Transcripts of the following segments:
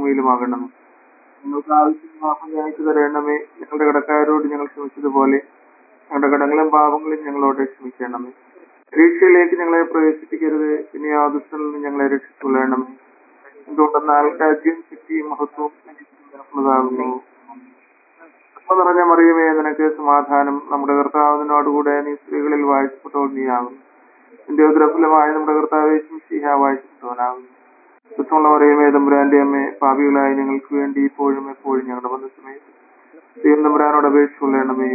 ഭൂമിയിലുമാകണം ഞങ്ങൾക്ക് ആവശ്യം മാസം ഞങ്ങൾക്ക് തരണമേ ഞങ്ങളുടെ കടക്കാരോട് ഞങ്ങൾ ക്ഷമിച്ചതുപോലെ ഞങ്ങളുടെ കടങ്ങളും പാപങ്ങളും ഞങ്ങളോട് ക്ഷമിക്കണമേ പരീക്ഷയിലേക്ക് ഞങ്ങളെ പ്രവേശിപ്പിക്കരുത് ഇനി ആ ദുഷ്ടനിൽ നിന്ന് ഞങ്ങളെ രക്ഷിച്ചുകൊള്ളണമേ എന്തുകൊണ്ടെന്നാൽ രാജ്യം ശക്തിയും മഹത്വവും ഉള്ളതാകുന്നു കൃപ നിറഞ്ഞ മറിയമേ നിനക്ക് സമാധാനം നമ്മുടെ കർത്താവിനോടുകൂടെ നീ സ്ത്രീകളിൽ വായിച്ചപ്പെട്ടവൾ നീയാകുന്നു നിന്റെ ഉദ്രഫലമായ നമ്മുടെ കർത്താവ് സിംഹ വായിച്ചപ്പെട്ടവനാകുന്നു കുറ്റമുള്ള മറിയമേ തമ്പുരാന്റെ അമ്മേ പാപികളായ ഞങ്ങൾക്ക് വേണ്ടി ഇപ്പോഴും എപ്പോഴും ഞങ്ങളുടെ ബന്ധുസമേ ദൈവം തമ്പുരാനോട് അപേക്ഷ കൊള്ളണമേ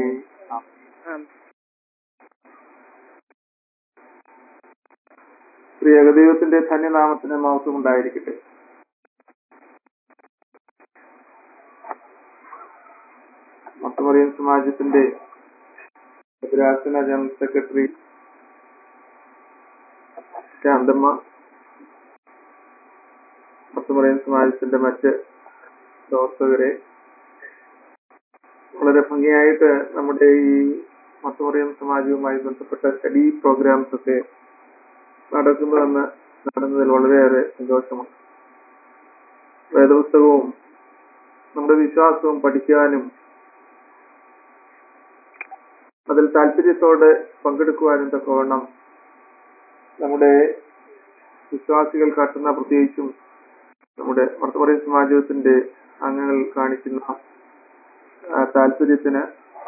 പ്രിയ ദൈവത്തിന്റെ ധന്യനാമത്തിന് മഹത്വം ഉണ്ടായിരിക്കട്ടെ മൊത്തമറിയൻ സമാജത്തിന്റെ ഭദ്രാസന ജനറൽ സെക്രട്ടറി ശാന്തമ്മ മൊത്തമറിയൻ സമാജത്തിന്റെ മറ്റ് പ്രവർത്തകരെ വളരെ ഭംഗിയായിട്ട് നമ്മുടെ ഈ മൊത്തമറിയൻ സമാജവുമായി ബന്ധപ്പെട്ട സ്റ്റഡി പ്രോഗ്രാംസ് ഒക്കെ നടക്കുന്നുവെന്ന് നടന്നതിൽ വളരെയേറെ സന്തോഷമാണ് വേദപുസ്തകവും നമ്മുടെ വിശ്വാസവും പഠിക്കാനും അതിൽ താല്പര്യത്തോടെ പങ്കെടുക്കുവാനും തക്കവണ്ണം നമ്മുടെ വിശ്വാസികൾ കാട്ടുന്ന പ്രത്യേകിച്ചും നമ്മുടെ വർത്തമാന സമാജത്തിന്റെ അംഗങ്ങൾ കാണിക്കുന്ന ആ, താല്പര്യത്തിന്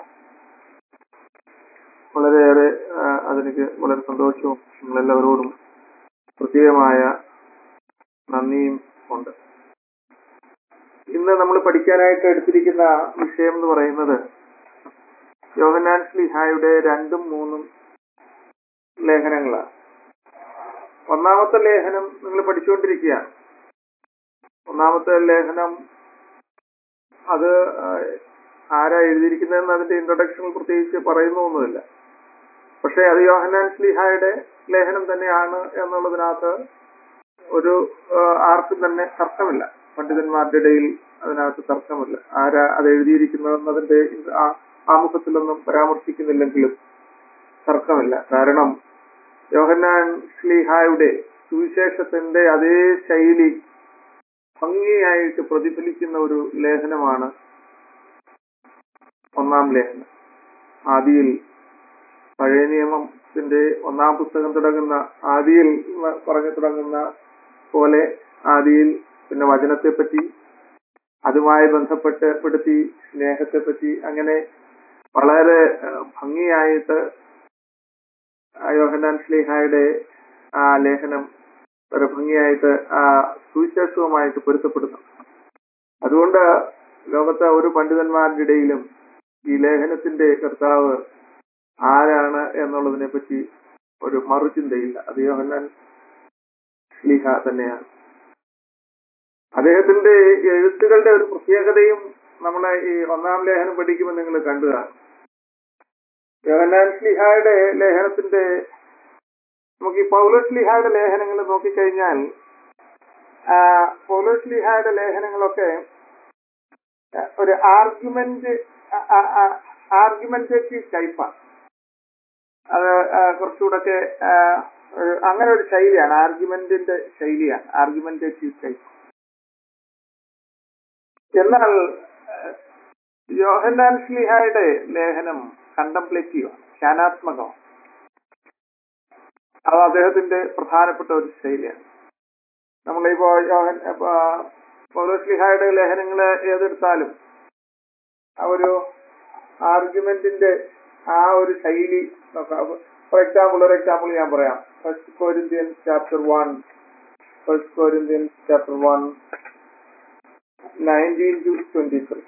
വളരെയേറെ ആ, അതെനിക്ക് വളരെ സന്തോഷവും നിങ്ങളെല്ലാവരോടും പ്രത്യേകമായ നന്ദിയും ഉണ്ട് ഇന്ന് നമ്മൾ പഠിക്കാനായിട്ട് എടുത്തിരിക്കുന്ന വിഷയം എന്ന് പറയുന്നത് യോഹനാൻ സ്ലിഹായുടെ രണ്ടും മൂന്നും ലേഖനങ്ങളാണ് ഒന്നാമത്തെ ലേഖനം നിങ്ങൾ പഠിച്ചുകൊണ്ടിരിക്കുകയാണ് ഒന്നാമത്തെ ലേഖനം അത് ആ, ആരാ എഴുതിയിരിക്കുന്നതെന്ന് അതിന്റെ ഇൻട്രൊഡക്ഷനിൽ പ്രത്യേകിച്ച് പറയുന്നൊന്നുമില്ല പക്ഷെ അത് യോഹനാൻ സ്ലിഹായുടെ ലേഖനം തന്നെയാണ് എന്നുള്ളതിനകത്ത് ഒരു ആ, ആർക്കും തന്നെ തർക്കമില്ല പണ്ഡിതന്മാരുടെ ഇടയിൽ അതിനകത്ത് തർക്കമില്ല ആരാ അത് എഴുതിയിരിക്കുന്നതെന്നതിന്റെ ആ- ആമുഖത്തിലൊന്നും പരാമർശിക്കുന്നില്ലെങ്കിലും തർക്കമില്ല കാരണം യോഹന്നാൻ ശ്ലീഹായുടെ സുവിശേഷത്തിന്റെ അതേ ശൈലി ഭംഗിയായിട്ട് പ്രതിഫലിക്കുന്ന ഒരു ലേഖനമാണ് ഒന്നാം ലേഖനം ആദിയിൽ പഴയ നിയമത്തിന്റെ ഒന്നാം പുസ്തകം തുടങ്ങുന്ന ആദിയിൽ വ- പറഞ്ഞു തുടങ്ങുന്ന പോലെ ആദിയിൽ പിന്നെ വചനത്തെപ്പറ്റി അതുമായി ബന്ധപ്പെട്ട് പെടുത്തി സ്നേഹത്തെപ്പറ്റി അങ്ങനെ വളരെ ഏഹ്, ഭംഗിയായിട്ട് ആ യോഹന്നാൻ ശ്ലീഹായുടെ ആ ലേഖനം വളരെ ഭംഗിയായിട്ട് ആ സുവിശേഷവുമായിട്ട് പൊരുത്തപ്പെടുന്നു അതുകൊണ്ട് ലോകത്തെ ഒരു പണ്ഡിതന്മാരുടെ ഇടയിലും ഈ ലേഖനത്തിന്റെ കർത്താവ് ആരാണ് എന്നുള്ളതിനെ പറ്റി ഒരു മറുചിന്തയില്ല അത് യോഹന്നാൻ ശ്ലീഹ തന്നെയാണ് അദ്ദേഹത്തിന്റെ എഴുത്തുകളുടെ ഒരു പ്രത്യേകതയും നമ്മളെ ഈ ഒന്നാം ലേഖനം പഠിക്കുമ്പോൾ നിങ്ങൾ കണ്ടുക യോഹന്നാൻ ശ്ലീഹായുടെ ലേഖനത്തിന്റെ നമുക്ക് ഈ പൗലോസ് ലിഹായുടെ ലേഖനങ്ങൾ നോക്കിക്കഴിഞ്ഞാൽ ആ, പൗലോസ് ലിഹായുടെ ലേഖനങ്ങളൊക്കെ ആ, ഒരു ആർഗ്യുമെന്റ് ആർഗ്യുമെന്റേറ്റീവ് ടൈപ്പാണ് അത് ആ, കുറച്ചുകൂടൊക്കെ ആ, ഒരു- അങ്ങനെ ഒരു ശൈലിയാണ് ആർഗ്യുമെന്റിന്റെ ശൈലിയാണ് ആർഗ്യുമെന്റേറ്റീവ് ടൈപ്പ് എന്നാൽ ആ, യോഹന്നാൻ സ്ലിഹായുടെ ലേഖനം കണ്ടംപ്ലേറ്റീവ് ആണ് ധ്യാനാത്മകമാണ് അത് അദ്ദേഹത്തിന്റെ പ്രധാനപ്പെട്ട ഒരു ശൈലിയാണ് നമ്മളിപ്പോ യോഹൻ പൗലോസ്ലിഹായുടെ ലേഖനങ്ങള് ഏതെടുത്താലും ആ ഒരു ആർഗ്യുമെന്റിന്റെ ആ ഒരു ശൈലി നോക്കാം ഫോർ എക്സാമ്പിൾ ഒരു എക്സാമ്പിൾ ഞാൻ പറയാം first Corinthian chapter one first Corinthian chapter one nineteen to twenty three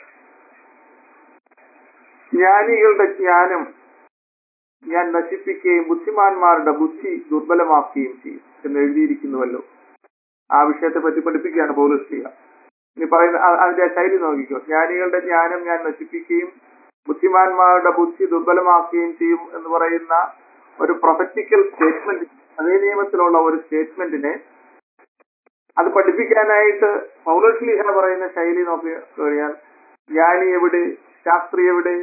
ജ്ഞാനികളുടെ ജ്ഞാനം ഞാൻ നശിപ്പിക്കുകയും ബുദ്ധിമാന്മാരുടെ ബുദ്ധി ദുർബലമാക്കുകയും ചെയ്യും എന്ന് എഴുതിയിരിക്കുന്നുവല്ലോ ആ വിഷയത്തെ പറ്റി പഠിപ്പിക്കുകയാണ് പൗലോസ് ചെയ്യുക ഇനി പറയുന്ന അ- അതിന്റെ ശൈലി നോക്കിക്കോ ജ്ഞാനികളുടെ ജ്ഞാനം ഞാൻ നശിപ്പിക്കുകയും ബുദ്ധിമാന്മാരുടെ ബുദ്ധി ദുർബലമാക്കുകയും ചെയ്യും എന്ന് പറയുന്ന ഒരു പ്രൊഫറ്റിക്കൽ സ്റ്റേറ്റ്മെന്റ് അതേ നിയമത്തിലുള്ള ഒരു സ്റ്റേറ്റ്മെന്റിനെ അത് പഠിപ്പിക്കാനായിട്ട് പൗലോസ് ലീഹ പറയുന്ന ശൈലി നോക്കി കഴിഞ്ഞാൽ ജ്ഞാനി എവിടെ ശാസ്ത്രി എവിടെ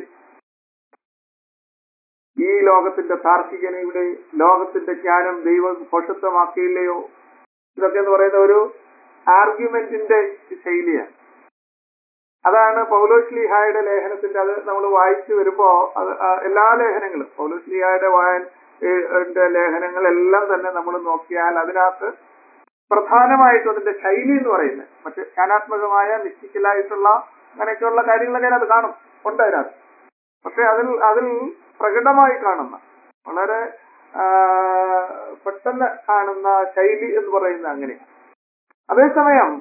ഈ ലോകത്തിന്റെ താർക്കികൻ ഇവിടെ ലോകത്തിന്റെ ജ്ഞാനം ദൈവം ഭോഷത്വമാക്കിയില്ലയോ ഇതൊക്കെ എന്ന് പറയുന്ന ഒരു ആർഗ്യുമെന്റിന്റെ ശൈലിയാണ് അതാണ് പൗലോസ്ലിഹായുടെ ലേഖനത്തിന്റെ അത് നമ്മൾ വായിച്ചു വരുമ്പോ അത് ആ എല്ലാ ലേഖനങ്ങളും പൗലോസ്ലിഹായുടെ വായന ന്റെ ലേഖനങ്ങളെല്ലാം തന്നെ നമ്മൾ നോക്കിയാൽ അതിനകത്ത് പ്രധാനമായിട്ടും അതിന്റെ ശൈലി എന്ന് പറയുന്നത് മറ്റ് ജ്ഞാനാത്മകമായ മിസ്റ്റിക്കലായിട്ടുള്ള അങ്ങനെയൊക്കെയുള്ള കാര്യങ്ങളൊക്കെ അതിനകത്ത് കാണും ഉണ്ട് അതിനകത്ത് പക്ഷെ അതിൽ അതിൽ പ്രകടമായി കാണുന്ന വളരെ ആ, പെട്ടെന്ന് കാണുന്ന ശൈലി എന്ന് പറയുന്നത് അങ്ങനെയാണ് അതേസമയം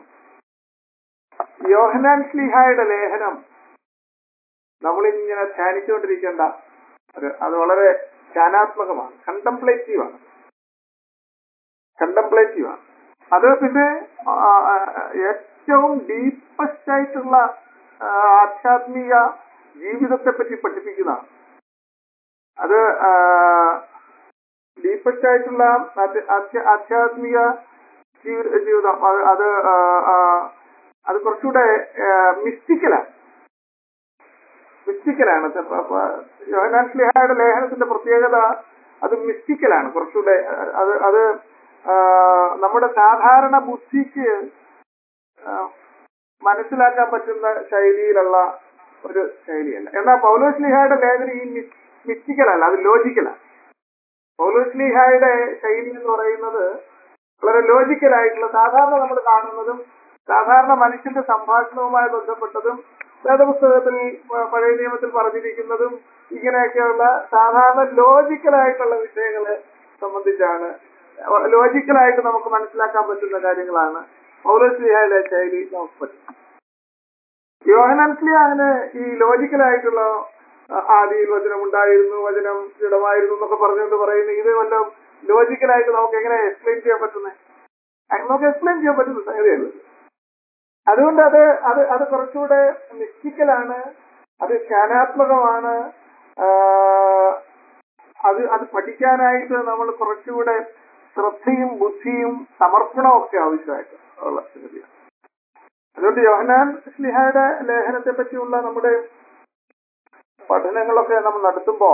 യോഹനാൻ സ്ലിഹായുടെ ലേഖനം നമ്മളിങ്ങനെ ധ്യാനിച്ചുകൊണ്ടിരിക്കേണ്ട ഒരു അത് വളരെ ധ്യാനാത്മകമാണ് കണ്ടംപ്ലേറ്റീവാണ് കണ്ടംപ്ലേറ്റീവാണ് അത് പിന്നെ ആ, ആ, ഏറ്റവും ഡീപ്പസ്റ്റ് ആയിട്ടുള്ള ആ, ആധ്യാത്മിക ജീവിതത്തെ പറ്റി പഠിപ്പിക്കുന്നതാണ് അത് ഡീപ്പസ്റ്റ് ആയിട്ടുള്ള ആധ്യ- ആധ്യ- ആധ്യാത്മിക ജീവി- ജീവിതം അത് അത് ആ, ആ, അത് കുറച്ചുകൂടെ മിസ്റ്റിക്കലാണ് മിസ്റ്റിക്കലാണ് യോഹനാൻ സ്ലിഹായുടെ ലേഖനത്തിന്റെ പ്രത്യേകത അത് മിസ്റ്റിക്കലാണ് കുറച്ചുകൂടെ അഹ് അത് അത് ആ, നമ്മുടെ സാധാരണ ബുദ്ധിക്ക് ആ, മനസ്സിലാക്കാൻ പറ്റുന്ന ശൈലിയിലുള്ള ഒരു ശൈലിയല്ല എന്നാൽ പൗലോസ്ലിഹായുടെ ലേഖനം ഈ മിസ്റ്റിക്കലല്ല അത് ലോജിക്കലാണ് പൗലോസ്ലിഹായുടെ ശൈലി എന്ന് പറയുന്നത് വളരെ ലോജിക്കലായിട്ടുള്ള സാധാരണ നമ്മൾ കാണുന്നതും സാധാരണ മനുഷ്യന്റെ സംഭാഷണവുമായി ബന്ധപ്പെട്ടതും വേദപുസ്തകത്തിൽ പ- പഴയ നിയമത്തിൽ പറഞ്ഞിരിക്കുന്നതും ഇങ്ങനെയൊക്കെയുള്ള സാധാരണ ലോജിക്കലായിട്ടുള്ള വിഷയങ്ങളെ സംബന്ധിച്ചാണ് ലോജിക്കലായിട്ട് നമുക്ക് മനസ്സിലാക്കാൻ പറ്റുന്ന കാര്യങ്ങളാണ് പൗലോസ്ലിഹയുടെ ശൈലി നമുക്ക് പറ്റും യോഹനാൻസ്ലിയ അങ്ങനെ ഈ ലോജിക്കലായിട്ടുള്ള ആ, ആദിയിൽ വചനം ഉണ്ടായിരുന്നു വചനം ദൃഢമായിരുന്നു എന്നൊക്കെ പറഞ്ഞുകൊണ്ട് പറയുന്നത് ഇത് വല്ല ലോജിക്കലായിട്ട് നമുക്ക് എങ്ങനെ എക്സ്പ്ലെയിൻ ചെയ്യാൻ പറ്റുന്നത് നമുക്ക് എക്സ്പ്ലെയിൻ ചെയ്യാൻ പറ്റുന്ന സംഗതിയല്ല അതുകൊണ്ട് അത് അത് അത് കുറച്ചുകൂടെ മിസ്റ്റിക്കലാണ് അത് ധ്യാനാത്മകമാണ് ആ, അത് അത് പഠിക്കാനായിട്ട് നമ്മൾ കുറച്ചുകൂടെ ശ്രദ്ധയും ബുദ്ധിയും സമർപ്പണവും ഒക്കെ ആവശ്യമായിട്ട് ഉള്ള സംഗതിയാണ് അതുകൊണ്ട് യോഹനാൻ സ്ലിഹയുടെ ലേഖനത്തെ പറ്റിയുള്ള നമ്മുടെ പഠനങ്ങളൊക്കെ നമ്മൾ നടത്തുമ്പോ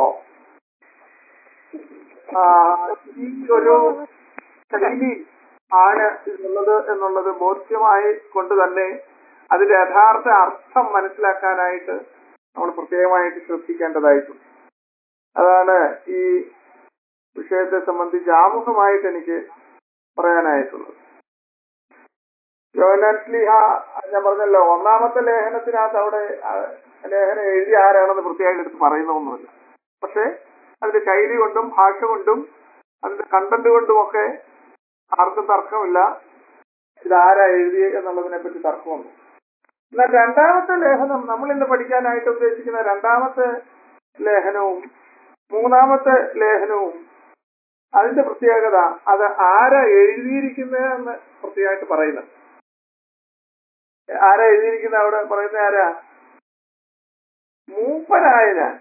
ആ, ഈ ഒരു ശൈലി ആണ് എന്നുള്ളത് എന്നുള്ളത് ബോധ്യമായി കൊണ്ട് തന്നെ അതിന്റെ യഥാർത്ഥ അർത്ഥം മനസ്സിലാക്കാനായിട്ട് നമ്മൾ പ്രത്യേകമായിട്ട് ശ്രദ്ധിക്കേണ്ടതായിട്ടുണ്ട് അതാണ് ഈ വിഷയത്തെ സംബന്ധിച്ച് ആമുഖമായിട്ട് എനിക്ക് പറയാനായിട്ടുള്ളത് യോഹന്നാൻ സ്ലീഹ ഞാൻ പറഞ്ഞല്ലോ ഒന്നാമത്തെ ലേഖനത്തിനകത്ത് അവിടെ ആ, ലേഖനം എഴുതി ആരാണെന്ന് പ്രത്യേകം എടുത്ത് പറയുന്നൊന്നുമില്ല പക്ഷെ അതിന്റെ ശൈലി കൊണ്ടും ഭാഷ കൊണ്ടും അതിന്റെ കണ്ടന്റ് കൊണ്ടും ഒക്കെ ആർക്കും തർക്കമില്ല ഇതാരാ എഴുതി എന്നുള്ളതിനെ പറ്റി തർക്കമുണ്ട് എന്നാൽ രണ്ടാമത്തെ ലേഖനം നമ്മൾ ഇന്ന് പഠിക്കാനായിട്ട് ഉദ്ദേശിക്കുന്ന രണ്ടാമത്തെ ലേഖനവും മൂന്നാമത്തെ ലേഖനവും അതിന്റെ പ്രത്യേകത അത് ആരാ എഴുതിയിരിക്കുന്നത് എന്ന് പ്രത്യേകമായിട്ട് പറയുന്നത് ആരാ എഴുതിയിരിക്കുന്നത് അവിടെ പറയുന്നത് ആരാ മൂപ്പനായ ഞാൻ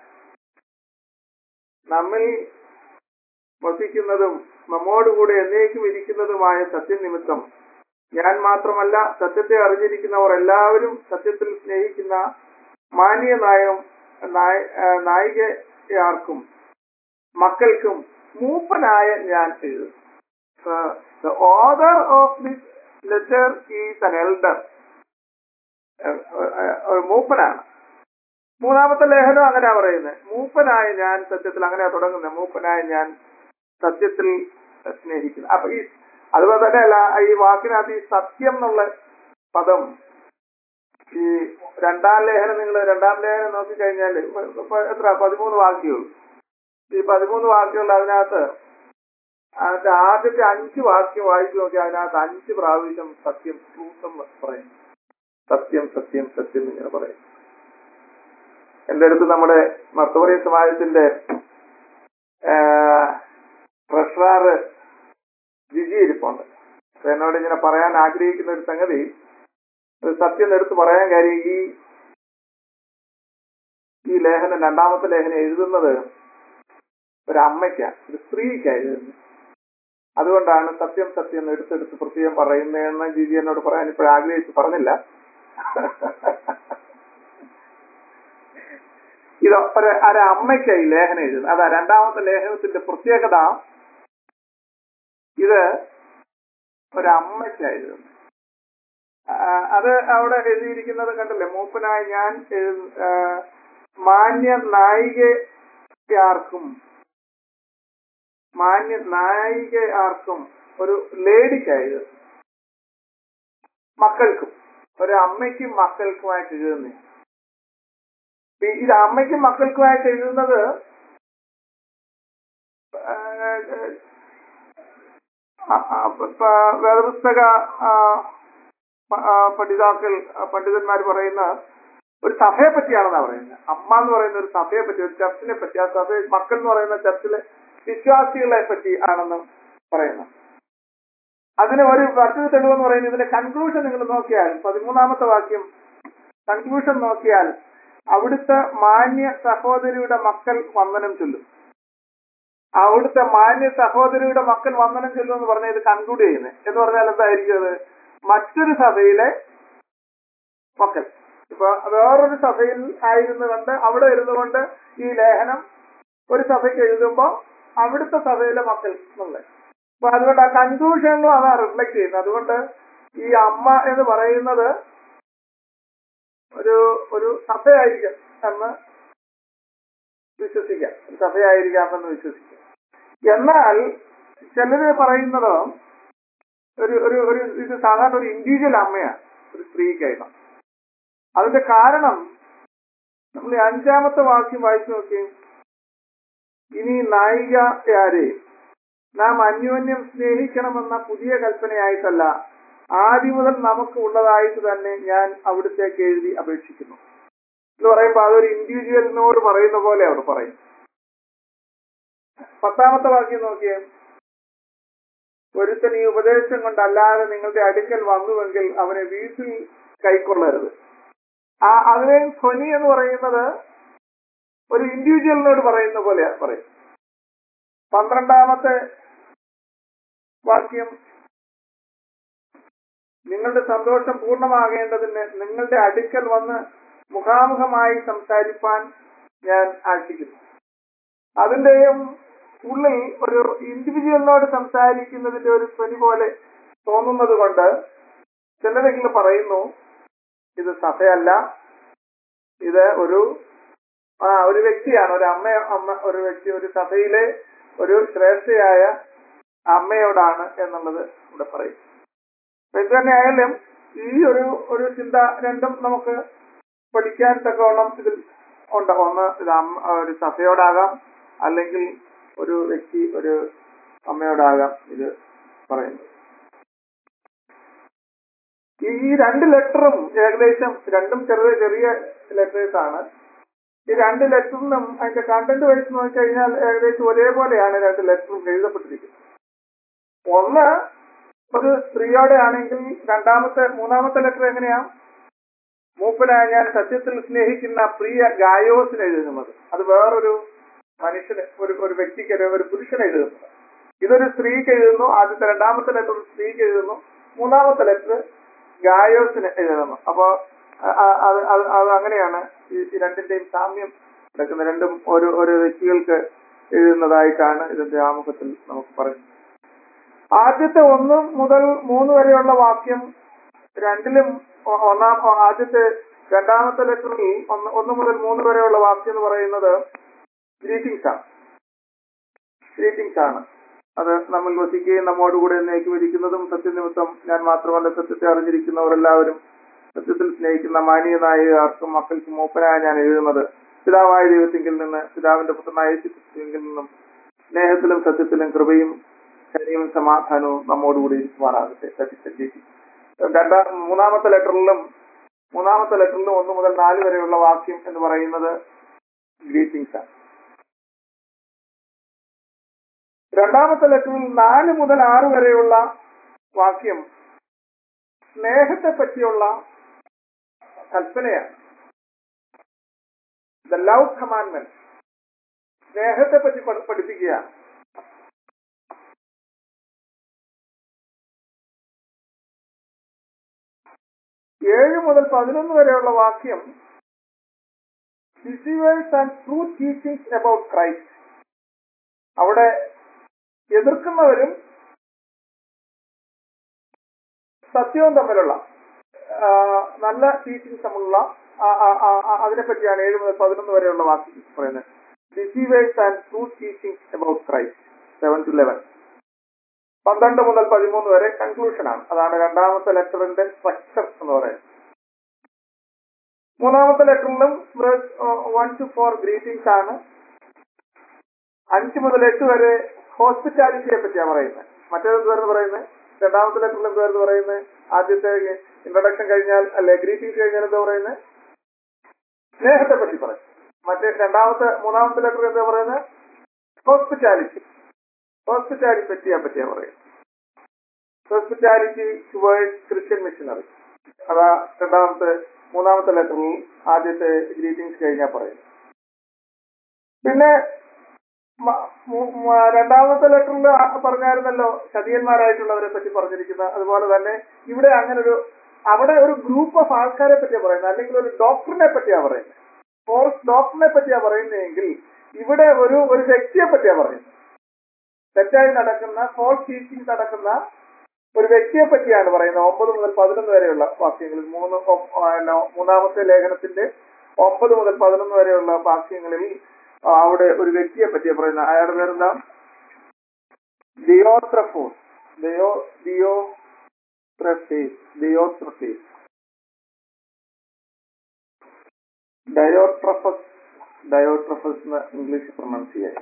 നമ്മിൽ വസിക്കുന്നതും നമ്മോടുകൂടെ എന്നേക്കും ഇരിക്കുന്നതുമായ സത്യനിമിത്തം ഞാൻ മാത്രമല്ല സത്യത്തെ അറിഞ്ഞിരിക്കുന്നവർ എല്ലാവരും സത്യത്തിൽ സ്നേഹിക്കുന്ന മാന്യ നായം നായ- ആ, നായികയാർക്കും മക്കൾക്കും മൂപ്പനായ ഞാൻ എഴുതും the author of this letter is an elder മൂപ്പനാണ് മൂന്നാമത്തെ ലേഖനം അങ്ങനെ പറയുന്നത് മൂപ്പനായ ഞാൻ സത്യത്തിൽ അങ്ങനെ തുടങ്ങുന്നത് മൂപ്പനായ ഞാൻ സത്യത്തിൽ സ്നേഹിക്കുന്നു അപ്പൊ ഈ അതുപോലെ തന്നെ അല്ല ഈ വാക്കിനകത്ത് ഈ സത്യം എന്നുള്ള പദം ഈ രണ്ടാം ലേഖനം നിങ്ങൾ രണ്ടാം ലേഖനം നോക്കിക്കഴിഞ്ഞാൽ ഇപ്പൊ എത്ര പതിമൂന്ന് വാക്യമുള്ളൂ ഈ പതിമൂന്ന് വാക്യമുള്ള അതിനകത്ത് അതിന്റെ ആദ്യത്തെ അഞ്ച് വാക്യം വായിച്ചു നോക്കി അതിനകത്ത് അഞ്ച് പ്രാവശ്യം സത്യം ട്രൂത്ത് എന്ന് പറയും സത്യം സത്യം സത്യം ഇങ്ങനെ പറയും എന്റെ അടുത്ത് നമ്മുടെ മർത്തോറിയ സമാജത്തിന്റെ ട്രഷറർ ജിജി ഇരിപ്പുണ്ട് അപ്പൊ എന്നോട് ഇങ്ങനെ പറയാൻ ആഗ്രഹിക്കുന്ന ഒരു സംഗതി ഒരു സത്യം എടുത്ത് പറയാൻ കാര്യം ഈ ഈ ലേഖനം രണ്ടാമത്തെ ലേഖനം എഴുതുന്നത് ഒരു അമ്മയ്ക്കാണ് ഒരു സ്ത്രീക്കാണ് എഴുതുന്നത് അതുകൊണ്ടാണ് സത്യം സത്യം എടുത്തെടുത്ത് പ്രത്യേകം പറയുന്നതെന്ന് ജിജി എന്നോട് പറയാൻ ഇപ്പോൾ ആഗ്രഹിച്ച് പറഞ്ഞില്ല ഇത് ഒരു ഒരു അമ്മയ്ക്കായി ലേഖനം എഴുതുന്നത് അതാ രണ്ടാമത്തെ ലേഖനത്തിന്റെ പ്രത്യേകത ഇത് ഒരു അമ്മയ്ക്കായി എഴുതുന്നത് ആ, അത് അവിടെ എഴുതിയിരിക്കുന്നത് കണ്ടില്ലേ മൂപ്പനായി ഞാൻ എഴു- ആ, മാന്യ നായികയാർക്കും മാന്യ നായികയാർക്കും ഒരു ലേഡിക്കായത് മക്കൾക്കും ഒരു അമ്മയ്ക്കും മക്കൾക്കുമായിട്ട് എഴുതുന്നത് ഈ- ഇത് അമ്മയ്ക്കും മക്കൾക്കുമായിട്ട് എഴുതുന്നത് ആ, ആ, ആ, പ- വേദപുസ്തക ആ, പ- ആ, പഠിതാക്കൾ ആ, പണ്ഡിതന്മാർ പറയുന്ന ഒരു സഭയെ പറ്റിയാണെന്നാ പറയുന്നത് അമ്മ എന്ന് പറയുന്ന ഒരു സഭയെ പറ്റി ഒരു ചർച്ചിനെ പറ്റി ആ സഭ മക്കൾ എന്ന് പറയുന്ന ചർച്ചിലെ വിശ്വാസികളെ പറ്റി ആണെന്ന് പറയുന്നു അതിന് ഒരു മറ്റൊരു തെളിവെന്ന് പറയുന്നത് ഇതിന്റെ കൺക്ലൂഷൻ നിങ്ങൾ നോക്കിയാൽ പതിമൂന്നാമത്തെ വാക്യം കൺക്ലൂഷൻ നോക്കിയാൽ അവിടുത്തെ മാന്യ സഹോദരിയുടെ മക്കൾ വന്ദനം ചൊല്ലും അവിടുത്തെ മാന്യ സഹോദരിയുടെ മക്കൾ വന്ദനം ചൊല്ലും എന്ന് പറഞ്ഞാൽ ഇത് കൺക്ലൂഡ് ചെയ്യുന്നത് എന്ന് പറഞ്ഞാൽ എന്തായിരിക്കും അത് മറ്റൊരു സഭയിലെ മക്കൾ ഇപ്പൊ വേറൊരു സഭയിൽ ആയിരുന്നു കൊണ്ട് അവിടെ ഇരുന്നു കൊണ്ട് ഈ ലേഖനം ഒരു സഭയ്ക്ക് എഴുതുമ്പോ അവിടുത്തെ സഭയിലെ മക്കൾ എന്നുള്ളത് അപ്പൊ അതുകൊണ്ട് ആ കൺക്ലൂഷനിലും അതാണ് റിഫ്ലക്ട് ചെയ്യുന്നത് അതുകൊണ്ട് ഈ അമ്മ എന്ന് പറയുന്നത് ഒരു ഒരു സഭയായിരിക്കാം എന്ന് വിശ്വസിക്കാം ഒരു സഭയായിരിക്കാം എന്ന് വിശ്വസിക്കാം എന്നാൽ ചിലര് പറയുന്നത് ഒരു ഒരു ഒരു ഇത് സാധാരണ ഒരു ഇൻഡിവിജ്വൽ അമ്മയാണ് ഒരു സ്ത്രീക്കായിട്ട് അതിന്റെ കാരണം നമ്മൾ ഈ അഞ്ചാമത്തെ വാക്യം വായിച്ചു നോക്കി ഇനി നായികയാരെ നാം അന്യോന്യം സ്നേഹിക്കണമെന്ന പുതിയ കൽപ്പനയായിട്ടല്ല ആദ്യം മുതൽ നമുക്ക് ഉള്ളതായിട്ട് തന്നെ ഞാൻ അവിടുത്തേക്ക് എഴുതി അപേക്ഷിക്കുന്നു എന്ന് പറയുമ്പോൾ അതൊരു ഇൻഡിവിജ്വലിനോട് പറയുന്ന പോലെ അവിടെ പറയും പത്താമത്തെ വാക്യം നോക്കിയേ ഒരുത്തൻ ഈ ഉപദേശം കൊണ്ടല്ലാതെ നിങ്ങളുടെ അടുക്കൽ വന്നുവെങ്കിൽ അവനെ വീട്ടിൽ കൈക്കൊള്ളരുത് ആ അതിനെ ധ്വനി എന്ന് പറയുന്നത് ഒരു ഇൻഡിവിജ്വലിനോട് പറയുന്ന പോലെ പറയും പന്ത്രണ്ടാമത്തെ വാക്യം നിങ്ങളുടെ സന്തോഷം പൂർണ്ണമാകേണ്ടതിന് നിങ്ങളുടെ അടുക്കൽ വന്ന് മുഖാമുഖമായി സംസാരിപ്പാൻ ഞാൻ ആശിക്കുന്നു അതിന്റെയും ഉള്ളിൽ ഒരു ഇൻഡിവിജ്വലിനോട് സംസാരിക്കുന്നതിന്റെ ഒരു ധ്വനി പോലെ തോന്നുന്നത് കൊണ്ട് ചിലരെങ്കിലും പറയുന്നു ഇത് സഭയല്ല ഇത് ഒരു ആ ഒരു വ്യക്തിയാണ് ഒരു അമ്മ അമ്മ ഒരു വ്യക്തി ഒരു സഭയിലെ ഒരു ശ്രേഷ്ഠയായ അമ്മയോടാണ് എന്നുള്ളത് ഇവിടെ പറയും അപ്പൊ ഇത് തന്നെ ആയാലും ഈ ഒരു ഒരു ചിന്ത രണ്ടും നമുക്ക് പഠിക്കാൻ തക്കവണ്ണം ഇതിൽ ഉണ്ട് ഒന്ന് ഇത് അമ്മ ഒരു സഭയോടാകാം അല്ലെങ്കിൽ ഒരു വ്യക്തി ഒരു അമ്മയോടാകാം ഇത് പറയുന്നത് ഈ ഈ രണ്ട് ലെറ്ററും ഏകദേശം രണ്ടും ചെറിയ ചെറിയ ലെറ്റേഴ്സ് ആണ് ഈ രണ്ട് ലെറ്ററിനും അതിന്റെ കണ്ടന്റ് വെച്ച് നോക്കിക്കഴിഞ്ഞാൽ ഏകദേശം ഒരേപോലെയാണ് രണ്ട് ലെറ്ററും എഴുതപ്പെട്ടിരിക്കുന്നത് ഒന്ന് ഒരു സ്ത്രീയോടെ ആണെങ്കിൽ രണ്ടാമത്തെ മൂന്നാമത്തെ ലെറ്റർ എങ്ങനെയാ മൂപ്പനായ ഞാൻ സത്യത്തിൽ സ്നേഹിക്കുന്ന പ്രിയ ഗായോസിന് എഴുതുന്നത് അത് വേറൊരു മനുഷ്യന് ഒരു ഒരു വ്യക്തിക്ക് അല്ലെങ്കിൽ ഒരു പുരുഷന് എഴുതുന്നത് ഇതൊരു സ്ത്രീക്ക് എഴുതുന്നു ആദ്യത്തെ രണ്ടാമത്തെ ലെറ്റർ ഒരു സ്ത്രീക്ക് എഴുതുന്നു മൂന്നാമത്തെ ലെറ്റർ ഗായോസിന് എഴുതുന്നു അപ്പോ അ- അ- അത് അത് അത് അങ്ങനെയാണ് ഈ ഈ രണ്ടിന്റെയും സാമ്യം കിടക്കുന്നത് രണ്ടും ഓരോ ഓരോ വ്യക്തികൾക്ക് എഴുതുന്നതായിട്ടാണ് ഇതിന്റെ ആമുഖത്തിൽ നമുക്ക് പറയുന്നത് ആദ്യത്തെ ഒന്ന് മുതൽ മൂന്ന് വരെയുള്ള വാക്യം രണ്ടിലും ഒ- ഒന്നാം ഒ- ആദ്യത്തെ രണ്ടാമത്തെ ലെറ്ററിൽ ഒന്ന് ഒന്ന് മുതൽ മൂന്ന് വരെയുള്ള വാക്യം എന്ന് പറയുന്നത് ഗ്രീറ്റിംഗ്സ് ആണ് ഗ്രീറ്റിംഗ്സ് ആണ് അത് നമ്മൾ വസിക്കുകയും നമ്മോടുകൂടെ എന്നേക്കും ഇരിക്കുന്നതും സത്യനിമിത്തം ഞാൻ മാത്രമല്ല സത്യത്തെ അറിഞ്ഞിരിക്കുന്നവർ എല്ലാവരും സത്യത്തിൽ സ്നേഹിക്കുന്ന മാനീയനായ ആർക്കും മക്കൾക്കും മൂപ്പനായ ഞാൻ എഴുതുന്നത് പിതാവായ ദൈവത്തിങ്കിൽ നിന്ന് പിതാവിന്റെ പുത്രനായ യേശുക്രിസ്തുവിങ്കിൽ നിന്നും സ്നേഹത്തിലും സത്യത്തിലും കൃപയും കനിയും സമാധാനവും നമ്മോടുകൂടി ഇരിക്കുമാറാകട്ടെ സത്യത്തെ രണ്ടാം മൂന്നാമത്തെ ലെറ്ററിലും മൂന്നാമത്തെ ലെറ്ററിലും ഒന്ന് മുതൽ നാല് വരെയുള്ള വാക്യം എന്ന് പറയുന്നത് ഗ്രീറ്റിംഗ്സ് ആണ് രണ്ടാമത്തെ ലെറ്ററിൽ നാല് മുതൽ ആറ് വരെയുള്ള വാക്യം സ്നേഹത്തെ പറ്റിയുള്ള കൽപ്പനയാണ് ദ ലവ് കമാൻഡ്മെന്റ് സ്നേഹത്തെ പറ്റി പഠി- പഠിപ്പിക്കുകയാണ് ഏഴ് മുതൽ പതിനൊന്ന് വരെയുള്ള വാക്യം deceivers and true teachings about Christ അവിടെ എതിർക്കുന്നവരും സത്യവും തമ്മിലുള്ള ആ, നല്ല ടീച്ചിങ്സ് തമ്മിലുള്ള ആ- ആ- ആ- ആ- അതിനെപ്പറ്റിയാണ് ഏഴ് മുതൽ പതിനൊന്ന് വരെയുള്ള വാക്യം പറയുന്നത് deceivers and true teachings about Christ seven to eleven പന്ത്രണ്ട് മുതൽ പതിമൂന്ന് വരെ കൺക്ലൂഷൻ ആണ് അതാണ് രണ്ടാമത്തെ ലെറ്ററിന്റെ സ്ട്രക്ചർ എന്ന് പറയുന്നത് മൂന്നാമത്തെ ലെറ്ററിലും വൺ ടു ഫോർ ഗ്രീറ്റിംഗ്സ് ആണ് അഞ്ച് മുതൽ എട്ട് വരെ ഹോസ്പിറ്റാലിറ്റിയെ പറ്റിയാണ് പറയുന്നത് മറ്റേത് എന്തുവായിരുന്നു പറയുന്നത് രണ്ടാമത്തെ ലെറ്ററിൽ എന്തുവായിരുന്നു പറയുന്നത് ആദ്യത്തെ ഇൻട്രൊഡക്ഷൻ കഴിഞ്ഞാൽ അല്ലെ ഗ്രീറ്റിംഗ്സ് കഴിഞ്ഞാൽ എന്താ പറയുന്നത് സ്നേഹത്തെ പറ്റി പറയും മറ്റേ രണ്ടാമത്തെ മൂന്നാമത്തെ ലെറ്റർ എന്താ പറയുന്നത് ഹോസ്പിറ്റാലിറ്റി ഹോസ്പിറ്റാലിറ്റി പറ്റിയാ പറ്റിയാ പറയുന്നത് ഹോസ്പിറ്റാലിറ്റി ടുവേഴ്സ് ക്രിസ്ത്യൻ മിഷനറി അതാ രണ്ടാമത്തെ മൂന്നാമത്തെ ലെറ്ററിൽ ആദ്യത്തെ ഗ്രീറ്റിംഗ്സ് കഴിഞ്ഞാൽ പറയും പിന്നെ മ- മു- മ- രണ്ടാമത്തെ ലെറ്ററിൽ പറഞ്ഞായിരുന്നല്ലോ ചതിയന്മാരായിട്ടുള്ളവരെ പറ്റി പറഞ്ഞിരിക്കുന്ന അതുപോലെ തന്നെ ഇവിടെ അങ്ങനെ ഒരു അവിടെ ഒരു ഗ്രൂപ്പ് ഓഫ് ആൾക്കാരെ പറ്റിയാ പറയുന്നത് അല്ലെങ്കിൽ ഒരു ഡോക്ടറിനെ പറ്റിയാ പറയുന്നത് ഫോഴ്സ് ഡോക്ടറിനെ പറ്റിയാ പറയുന്നതെങ്കിൽ ഇവിടെ ഒരു ഒരു വ്യക്തിയെ പറ്റിയാ പറയുന്നത് തെറ്റായി നടക്കുന്ന ഫോൾസ് ടീച്ചിങ് നടക്കുന്ന ഒരു വ്യക്തിയെ പറ്റിയാണ് പറയുന്നത് ഒമ്പത് മുതൽ പതിനൊന്ന് വരെയുള്ള വാക്യങ്ങളിൽ മൂന്ന് ഒ- ആ, പിന്നെ മൂന്നാമത്തെ ലേഖനത്തിന്റെ ഒമ്പത് മുതൽ പതിനൊന്ന് വരെയുള്ള വാക്യങ്ങളിൽ ആ, അവിടെ ഒരു വ്യക്തിയെ പറ്റിയാ പറയുന്നത് അയാളുടെ പേരെന്താ ദിയോത്രഫോസ് ദിയോ ദിയോ ദിയോത്രഫീസ് ഡയോട്രഫസ് ഡയോട്രഫസ് എന്ന് ഇംഗ്ലീഷ് പ്രൊണൗൺസ് ചെയ്യാം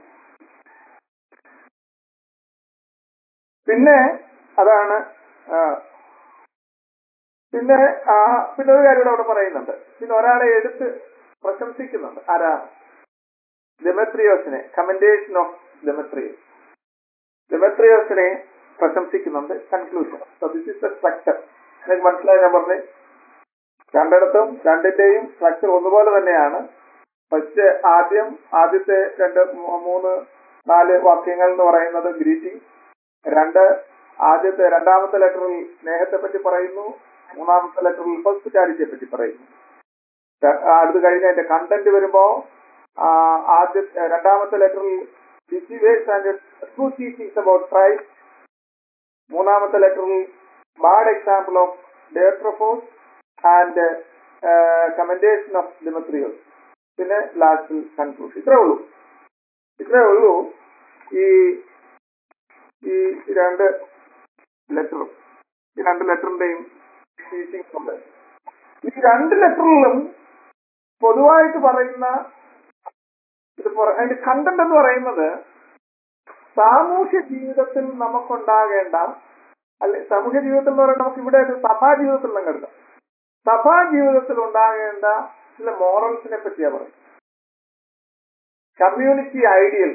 പിന്നെ അതാണ് ആ, പിന്നെ ആ, പിന്നെ ഒരു കാര്യം കൂടെ അവിടെ പറയുന്നുണ്ട് പിന്നെ ഒരാളെ എടുത്ത് പ്രശംസിക്കുന്നുണ്ട് ആരാ ഡെമത്രിയോസിനെ കമന്റേഷൻ ഓഫ് ഡെമത്രിയോസ് ഡെമത്രിയോസിനെ പ്രശംസിക്കുന്നുണ്ട് conclusion so this is the structure നിങ്ങൾക്ക് മനസ്സിലായി ഞാൻ പറഞ്ഞേ രണ്ടിടത്തും രണ്ടിന്റെയും സ്ട്രക്ചർ ഒന്നുപോലെ തന്നെയാണ് ഫസ്റ്റ് ആദ്യം ആദ്യത്തെ രണ്ട് മൂ- മൂന്ന് നാല് വാക്യങ്ങൾ എന്ന് പറയുന്നത് ഗ്രീറ്റിംഗ് രണ്ട് ആദ്യത്തെ രണ്ടാമത്തെ ലെറ്ററിൽ സ്നേഹത്തെ പറ്റി പറയുന്നു മൂന്നാമത്തെ ലെറ്ററിൽ ഹോസ്പിറ്റാലിറ്റിയെ പറ്റി പറയുന്നു ര- ആ, അത് കഴിഞ്ഞ് അതിന്റെ കണ്ടന്റ് വരുമ്പോ ആ, ആദ്യ രണ്ടാമത്തെ ലെറ്ററിൽ deceivers and true teachings about Christ മൂന്നാമത്തെ ലെറ്ററിൽ bad example of Diotrephes and commendation of Demetrius പിന്നെ ലാസ്റ്റിൽ കൺക്ലൂഷൻ ഇത്രേ ഉള്ളൂ ഇത്രേ ഉള്ളൂ ഈ ഈ രണ്ട് ലെറ്ററും ഈ രണ്ട് ലെറ്ററിന്റെയും ടീച്ചിങ്സ് ഉണ്ട് ഈ രണ്ട് ലെറ്ററിലും പൊതുവായിട്ട് പറയുന്ന ഇത് പറ- അതിന്റെ കണ്ടന്റ് എന്ന് പറയുന്നത് സാമൂഹ്യ ജീവിതത്തിൽ നമുക്കുണ്ടാകേണ്ട അല്ലെ സാമൂഹ്യ ജീവിതത്തിൽ എന്ന് പറയുന്നത് നമുക്ക് ഇവിടെ ഒരു സഭാ ജീവിതത്തിൽ നിന്ന് എടുക്കാം സഭാ ജീവിതത്തിൽ ഉണ്ടാകേണ്ട ചില മോറൽസിനെ പറ്റിയാ പറയും കമ്മ്യൂണിറ്റി ഐഡിയൽ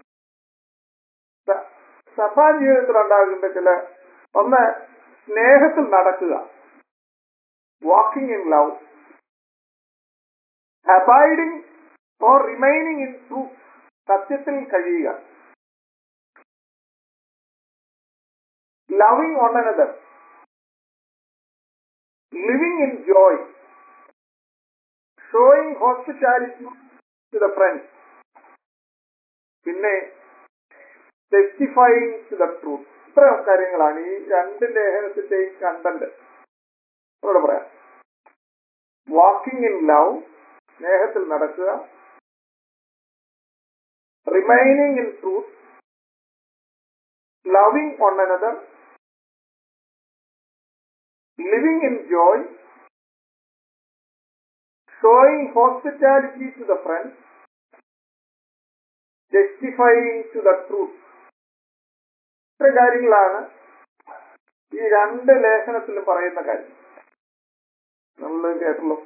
സഭാ ജീവിതത്തിൽ ഉണ്ടാകേണ്ട ചില ഒന്ന് സ്നേഹത്തിൽ നടക്കുക walking in love abiding or remaining in truth സത്യത്തിൽ കഴിയുക loving one another living in joy showing hospitality to the friends പിന്നെ ടെസ്റ്റിഫൈങ് ടു ദ ട്രൂത്ത് ഇത്ര കാര്യങ്ങളാണ് ഈ രണ്ട് ലേഖനത്തിന്റെയും കണ്ടന്റ് ഇവിടെ പറയാം വാക്കിംഗ് ഇൻ ലവ് സ്നേഹത്തിൽ നടക്കുക remaining in truth loving one another living in joy showing hospitality to the friends justifying to the truth ഇത്ര കാര്യങ്ങളാണ് ഈ രണ്ട് ലേഖനത്തിലും പറയുന്ന കാര്യം നമ്മൾ കേട്ടല്ലോ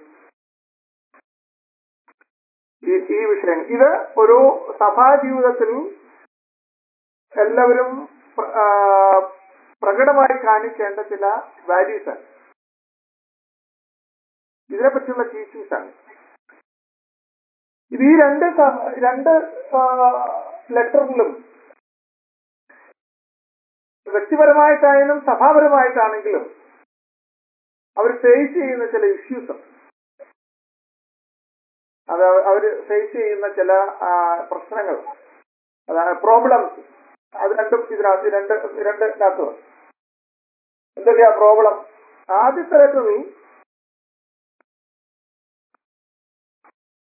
ഈ ഈ വിഷയം ഇത് ഒരു സഭാ ജീവിതത്തിൽ എല്ലാവരും പ്ര- ആ, പ്രകടമായി കാണിക്കേണ്ട ചില വാല്യൂസ് ആണ് ഇതിനെപ്പറ്റിയുള്ള ടീച്ചിങ്സ് ആണ് ഇത് ഈ രണ്ട് സ- രണ്ട് ലെറ്ററിലും വ്യക്തിപരമായിട്ടായാലും സഭാപരമായിട്ടാണെങ്കിലും അവർ ഫേസ് ചെയ്യുന്ന ചില ഇഷ്യൂസ് അത് അവർ ഫേസ് ചെയ്യുന്ന ചില ആ, പ്രശ്നങ്ങൾ അതാണ് പ്രോബ്ലംസ് അത് രണ്ടും ഇതിനകത്ത് രണ്ട് രണ്ടിനകത്ത് എന്തൊക്കെയാ പ്രോബ്ലം ആദ്യത്തെ ലെറ്ററിൽ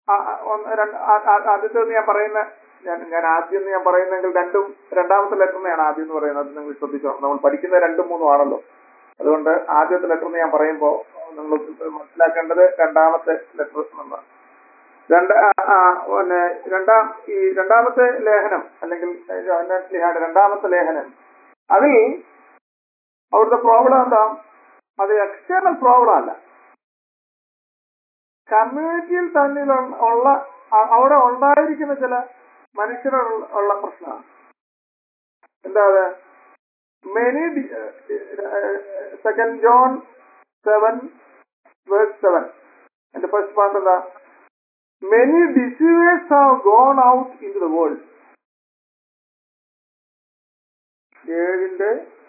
ആ- ആ- ഒന്ന് രണ്ട് ആ- ആ- ആദ്യത്തെ ഒന്ന് ഞാൻ പറയുന്ന ഞാൻ ഞാൻ ആദ്യം എന്ന് ഞാൻ പറയുന്നെങ്കിൽ രണ്ടും രണ്ടാമത്തെ ലെറ്ററിനെയാണ് ആദ്യം എന്ന് പറയുന്നത് അത് നിങ്ങൾ ശ്രദ്ധിച്ചോ നമ്മൾ പഠിക്കുന്ന രണ്ടും മൂന്നും ആണല്ലോ അതുകൊണ്ട് ആദ്യത്തെ ലെറ്റർ എന്ന് ഞാൻ പറയുമ്പോൾ നിങ്ങൾ മനസ്സിലാക്കേണ്ടത് രണ്ടാമത്തെ ലെറ്റർ എന്നുള്ളതാണ് രണ്ട് ആ, ആ, പിന്നെ രണ്ടാം ഈ രണ്ടാമത്തെ ലേഖനം അല്ലെങ്കിൽ യോഹന്നാൻ ശ്ലീഹായുടെ രണ്ടാമത്തെ ലേഖനം അതിൽ അവിടുത്തെ പ്രോബ്ലം എന്താ അത് എക്സ്റ്റേണൽ പ്രോബ്ലം അല്ല കമ്മ്യൂണിറ്റിയിൽ തന്നിൽ ഉള്ള അ- അവിടെ ഉണ്ടായിരിക്കുന്ന ചില മനുഷ്യരുള്ള ഉള്ള പ്രശ്നമാണ് എന്താ അത് many second John seven verse seven എന്റെ ഫസ്റ്റ് പാർട്ട് എന്താ many deceivers have gone out in the world ഏഴിന്റെ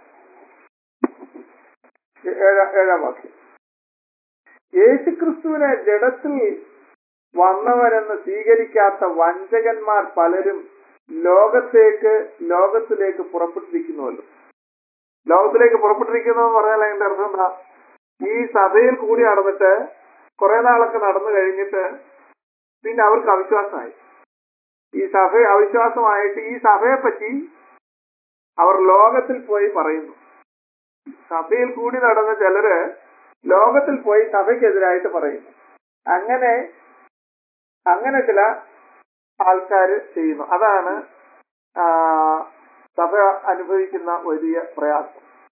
ഏഴാം ഏഴാം വാക്യം യേശുക്രിസ്തുവിനെ ജഡത്തിൽ വന്നവരെന്ന് സ്വീകരിക്കാത്ത വഞ്ചകന്മാർ പലരും ലോകത്തേക്ക് ലോകത്തിലേക്ക് പുറപ്പെട്ടിരിക്കുന്നുവല്ലോ ലോകത്തിലേക്ക് പുറപ്പെട്ടിരിക്കുന്നു എന്ന് പറഞ്ഞാൽ അതിന്റെ അർത്ഥം എന്താ ഈ സഭയിൽ കൂടി നടന്നിട്ട് കുറെ നാളൊക്കെ നടന്നു കഴിഞ്ഞിട്ട് പിന്നെ അവർക്ക് അവിശ്വാസമായി ഈ സഭ അവിശ്വാസമായിട്ട് ഈ സഭയെ പറ്റി അവർ ലോകത്തിൽ പോയി പറയുന്നു സഭയിൽ കൂടി നടന്ന ചിലര് ലോകത്തിൽ പോയി സഭയ്ക്കെതിരായിട്ട് പറയുന്നു അങ്ങനെ അങ്ങനെ ചില ആൾക്കാർ ചെയ്യുന്നു അതാണ് ആ, സഭ അനുഭവിക്കുന്ന വലിയ പ്രയാസം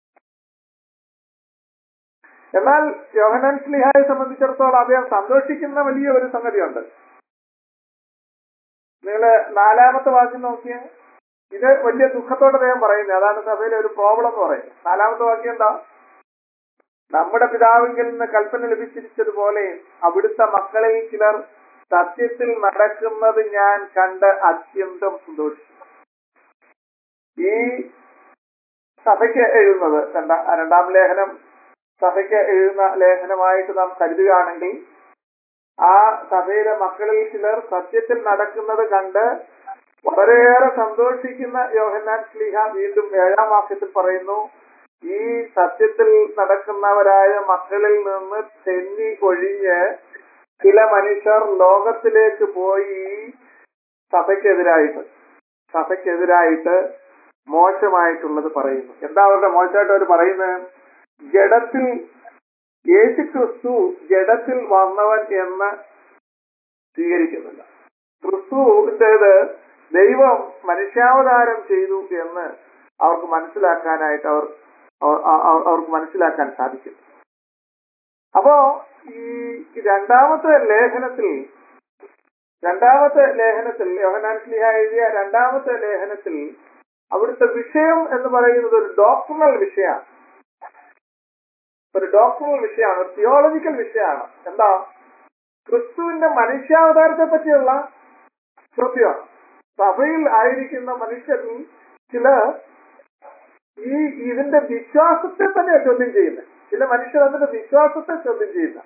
എന്നാൽ യോഹനാൻ സ്ലിഹായെ സംബന്ധിച്ചിടത്തോളം അദ്ദേഹം സന്തോഷിക്കുന്ന വലിയ ഒരു സംഗതിയുണ്ട് നിങ്ങള് നാലാമത്തെ വാക്യം നോക്കിയേ ഇത് വലിയ ദുഃഖത്തോടെ അദ്ദേഹം പറയുന്നത് അതാണ് സഭയിലെ ഒരു പ്രോബ്ലം എന്ന് പറയുന്നത് നാലാമത്തെ വാക്യം എന്താ നമ്മുടെ പിതാവിങ്കിൽ നിന്ന് കൽപ്പന ലഭിച്ചിരിച്ചതുപോലെ അവിടുത്തെ മക്കളിൽ ചിലർ സത്യത്തിൽ നടക്കുന്നത് ഞാൻ കണ്ട് അത്യന്തം സന്തോഷിച്ചു ഈ സഭയ്ക്ക് എഴുതുന്നത് രണ്ടാ രണ്ടാം ലേഖനം സഭയ്ക്ക് എഴുതുന്ന ലേഖനമായിട്ട് നാം കരുതുകയാണെങ്കിൽ ആ സഭയിലെ മക്കളിൽ ചിലർ സത്യത്തിൽ നടക്കുന്നത് കണ്ട് വളരെയേറെ സന്തോഷിക്കുന്ന യോഹന്നാൻ സ്ലീഹ വീണ്ടും ഏഴാം വാക്യത്തിൽ പറയുന്നു ഈ സത്യത്തിൽ നടക്കുന്നവരായ മക്കളിൽ നിന്ന് തെന്നി ഒഴിഞ്ഞ് ചില മനുഷ്യർ ലോകത്തിലേക്ക് പോയി സഭയ്ക്കെതിരായിട്ട് സഭയ്ക്കെതിരായിട്ട് മോശമായിട്ടുള്ളത് പറയുന്നു എന്താ അവരുടെ മോശമായിട്ട് അവർ പറയുന്നത് ജഡത്തിൽ യേശു ക്രിസ്തു ജഡത്തിൽ വന്നവൻ എന്ന് സ്വീകരിക്കുന്നില്ല ക്രിസ്തുവിൻ്റെത് ദൈവം മനുഷ്യാവതാരം ചെയ്തു എന്ന് അവർക്ക് മനസ്സിലാക്കാനായിട്ട് അവർ അവർ- അവർ- അവർക്ക് മനസ്സിലാക്കാൻ സാധിക്കും അപ്പോ ഈ രണ്ടാമത്തെ ലേഖനത്തിൽ രണ്ടാമത്തെ ലേഖനത്തിൽ യോഹനാൻ സ്ലിഹ എഴുതിയ രണ്ടാമത്തെ ലേഖനത്തിൽ അവിടുത്തെ വിഷയം എന്ന് പറയുന്നത് ഒരു ഡോക്ടറൽ വിഷയമാണ് ഒരു ഡോക്ടറൽ വിഷയമാണ് ഒരു തിയോളജിക്കൽ വിഷയമാണ് എന്താ ക്രിസ്തുവിന്റെ മനുഷ്യാവതാരത്തെ പറ്റിയുള്ള ചോദ്യമാണ് സഭയിൽ ആയിരിക്കുന്ന മനുഷ്യരിൽ ചില ഈ ഇതിന്റെ വിശ്വാസത്തെ തന്നെ ചോദ്യം ചെയ്യുന്നത് ചില മനുഷ്യർ അതിന്റെ വിശ്വാസത്തെ ചോദ്യം ചെയ്യുന്ന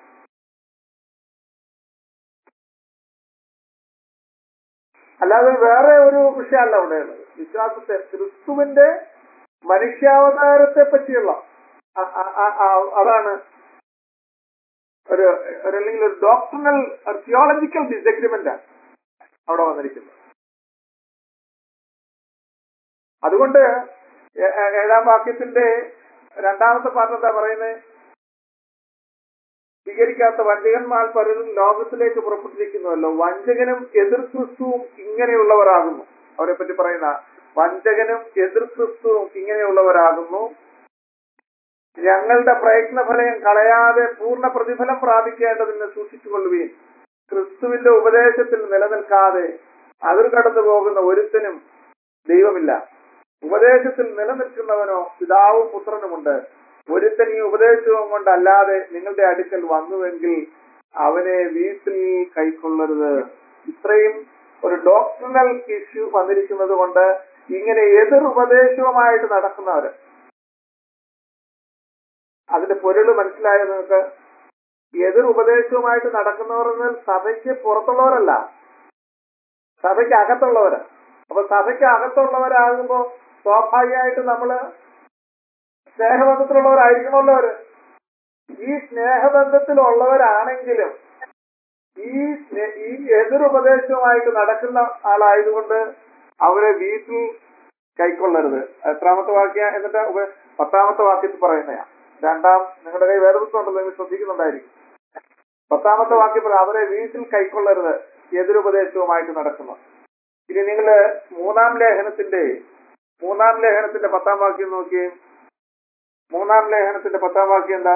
അല്ലാതെ വേറെ ഒരു വിഷയമല്ല അവിടെയുള്ളത് വിശ്വാസത്തെ ക്രിസ്തുവിന്റെ മനുഷ്യാവതാരത്തെ പറ്റിയുള്ള അ- അ- അ- അ- അതാണ് ഒരു ഒരു അല്ലെങ്കിൽ ഒരു ഡോക്ടറൽ തിയോളജിക്കൽ ഡിസഗ്രിമെന്റ് ആണ് അവിടെ വന്നിരിക്കുന്നത് അതുകൊണ്ട് ഏ- ഏ- ഏഴാം വാക്യത്തിന്റെ രണ്ടാമത്തെ പാർട്ട് എന്താ പറയുന്നത് സ്വീകരിക്കാത്ത വഞ്ചകന്മാർ പലരും ലോകത്തിലേക്ക് പുറപ്പെട്ടിരിക്കുന്നുവല്ലോ വഞ്ചകനും എതിർ ക്രിസ്തുവും ഇങ്ങനെയുള്ളവരാകുന്നു അവരെ പറ്റി പറയുന്ന വഞ്ചകനും എതിർ ക്രിസ്തുവും ഇങ്ങനെയുള്ളവരാകുന്നു ഞങ്ങളുടെ പ്രയത്നഫലം കളയാതെ പൂർണ്ണ പ്രതിഫലം പ്രാപിക്കേണ്ടതിന് സൂക്ഷിച്ചുകൊള്ളുകയും ക്രിസ്തുവിന്റെ ഉപദേശത്തിൽ നിലനിൽക്കാതെ അതിർ കടന്നു പോകുന്ന ഒരുത്തനും ദൈവമില്ല ഉപദേശത്തിൽ നിലനിൽക്കുന്നവനോ പിതാവും പുത്രനുമുണ്ട് ഒരുത്തൻ ഈ ഉപദേശവും കൊണ്ടല്ലാതെ നിങ്ങളുടെ അടുക്കൽ വന്നുവെങ്കിൽ അവനെ വീട്ടിൽ കൈക്കൊള്ളരുത് ഇത്രയും ഒരു ഡോക്ടറൽ ഇഷ്യൂ വന്നിരിക്കുന്നത് കൊണ്ട് ഇങ്ങനെ എതിർ ഉപദേശവുമായിട്ട് നടക്കുന്നവര് അതിന്റെ പൊരുള് മനസ്സിലായോ നിങ്ങൾക്ക് എതിർ ഉപദേശവുമായിട്ട് നടക്കുന്നവർ എന്നാൽ സഭയ്ക്ക് പുറത്തുള്ളവരല്ല സഭയ്ക്ക് അകത്തുള്ളവരാ അപ്പൊ സഭയ്ക്ക് അകത്തുള്ളവരാകുമ്പോ സ്വാഭാവികമായിട്ട് നമ്മള് സ്നേഹബന്ധത്തിലുള്ളവരായിരിക്കണമല്ലോ അവര് ഈ സ്നേഹബന്ധത്തിലുള്ളവരാണെങ്കിലും ഈ സ്നേ- ഈ എതിരുപദേശവുമായിട്ട് നടക്കുന്ന ആളായതുകൊണ്ട് അവരെ വീട്ടിൽ കൈക്കൊള്ളരുത് എത്രാമത്തെ വാക്യ എന്നിട്ട് ഉപ- പത്താമത്തെ വാക്യത്തിൽ പറയുന്നതാ രണ്ടാം നിങ്ങളുടെ കൈ വേറെ ഉണ്ടല്ലോ നിങ്ങൾ ശ്രദ്ധിക്കുന്നുണ്ടായിരിക്കും പത്താമത്തെ വാക്യം പറ അവരെ വീട്ടിൽ കൈക്കൊള്ളരുത് എതിരുപദേശവുമായിട്ട് നടക്കുന്നു ഇനി നിങ്ങള് മൂന്നാം ലേഖനത്തിന്റെ മൂന്നാം ലേഖനത്തിന്റെ പത്താം വാക്യം നോക്കിയേ മൂന്നാം ലേഖനത്തിന്റെ പത്താം വാക്യം എന്താ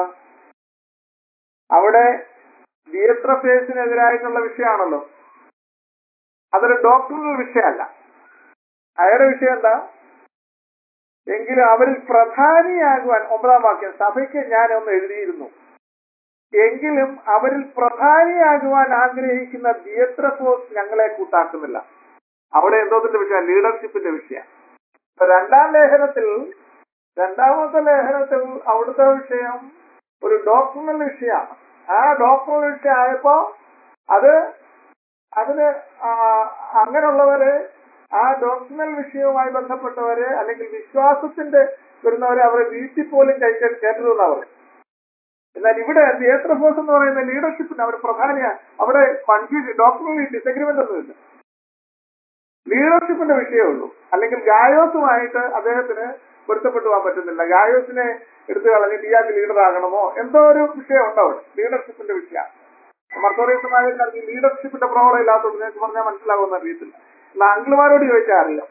അവിടെ ദിയത്രഫേസിനെതിരായിട്ടുള്ള വിഷയമാണല്ലോ അതൊരു ഡോക്ടറിന്റെ വിഷയമല്ല അയാളുടെ വിഷയം എന്താ എങ്കിലും അവരിൽ പ്രധാനിയാകുവാൻ ഒമ്പതാം വാക്യം സഭയ്ക്ക് ഞാൻ ഒന്ന് എഴുതിയിരുന്നു എങ്കിലും അവരിൽ പ്രധാനിയാകുവാൻ ആഗ്രഹിക്കുന്ന ദിയത്രഫോസ് ഞങ്ങളെ കൂട്ടാക്കുന്നില്ല അവിടെ എന്തോത്തിന്റെ വിഷയം ലീഡർഷിപ്പിന്റെ വിഷയം അപ്പൊ രണ്ടാം ലേഖനത്തിൽ രണ്ടാമത്തെ ലേഖനത്തിൽ അവിടുത്തെ വിഷയം ഒരു ഡോക്ടറിനൽ വിഷയമാണ് ആ ഡോക്ടറിനൽ വിഷയം ആയപ്പോ അത് അതിന് ആ, അങ്ങനെയുള്ളവരെ ആ ഡോക്ടറിനൽ വിഷയവുമായി ബന്ധപ്പെട്ടവരെ അല്ലെങ്കിൽ വിശ്വാസത്തിന്റെ വരുന്നവരെ അവരെ വീട്ടിൽ പോലും കൈ കയറ്റരുതെന്നാ പറയും എന്നാൽ ഇവിടെ തിയേറ്റർഫോഴ്സ് എന്ന് പറയുന്ന ലീഡർഷിപ്പിന് അവർ പ്രധാന അവിടെ കൺഫ്യൂഷൻ ഡോക്ടറിൽ ഡിസഗ്രിമെന്റ് ഒന്നുമില്ല ലീഡർഷിപ്പിന്റെ വിഷയമേ ഉള്ളൂ അല്ലെങ്കിൽ ഗായോസുമായിട്ട് അദ്ദേഹത്തിന് പൊരുത്തപ്പെട്ടു പോകാൻ പറ്റുന്നില്ല ഗായോസിനെ എടുത്തു കളഞ്ഞിട്ട് ഇയാൾക്ക് ലീഡർ ആകണമോ എന്തോ ഒരു വിഷയം ഉണ്ട് അവിടെ ലീഡർഷിപ്പിന്റെ വിഷയം മർത്തോറിയസുമായിട്ട് ലീഡർഷിപ്പിന്റെ പ്രോബ്ലം ഇല്ലാത്തതുകൊണ്ട് നിങ്ങൾക്ക് പറഞ്ഞാൽ മനസ്സിലാവുന്ന അറിയത്തില്ല എന്നാൽ അങ്കിൾമാരോട് ചോദിച്ചാൽ അറിയാം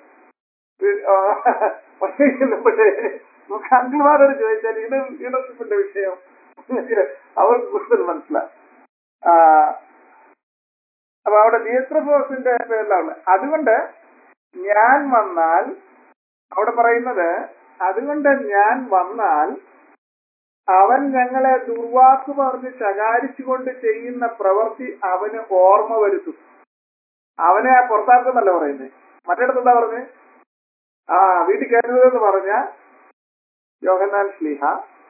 പക്ഷേ പക്ഷേ നമുക്ക് അങ്കിൾമാരോട് ചോദിച്ചാൽ ലീഡർ ലീഡർഷിപ്പിന്റെ വിഷയം അവർക്ക് കൂടുതൽ മനസ്സിലാവും ആ, അപ്പൊ അവിടെ ദിയത്രഫോസിന്റെ പേരിലാണ് അതുകൊണ്ട് ഞാൻ വന്നാൽ അവിടെ പറയുന്നത് അതുകൊണ്ട് ഞാൻ വന്നാൽ അവൻ ഞങ്ങളെ ദുർവാക്ക് പറഞ്ഞ് ശകാരിച്ചുകൊണ്ട് ചെയ്യുന്ന പ്രവൃത്തി അവന് ഓർമ്മ വരുത്തും അവനെ പുറത്താക്കുന്നല്ല പറയുന്നത് മറ്റിടത്ത് എന്താ പറഞ്ഞത് ആ വീട്ടിൽ കയറുന്നതെന്ന് പറഞ്ഞ യോഹന്നാൻ ശ്ലീഹ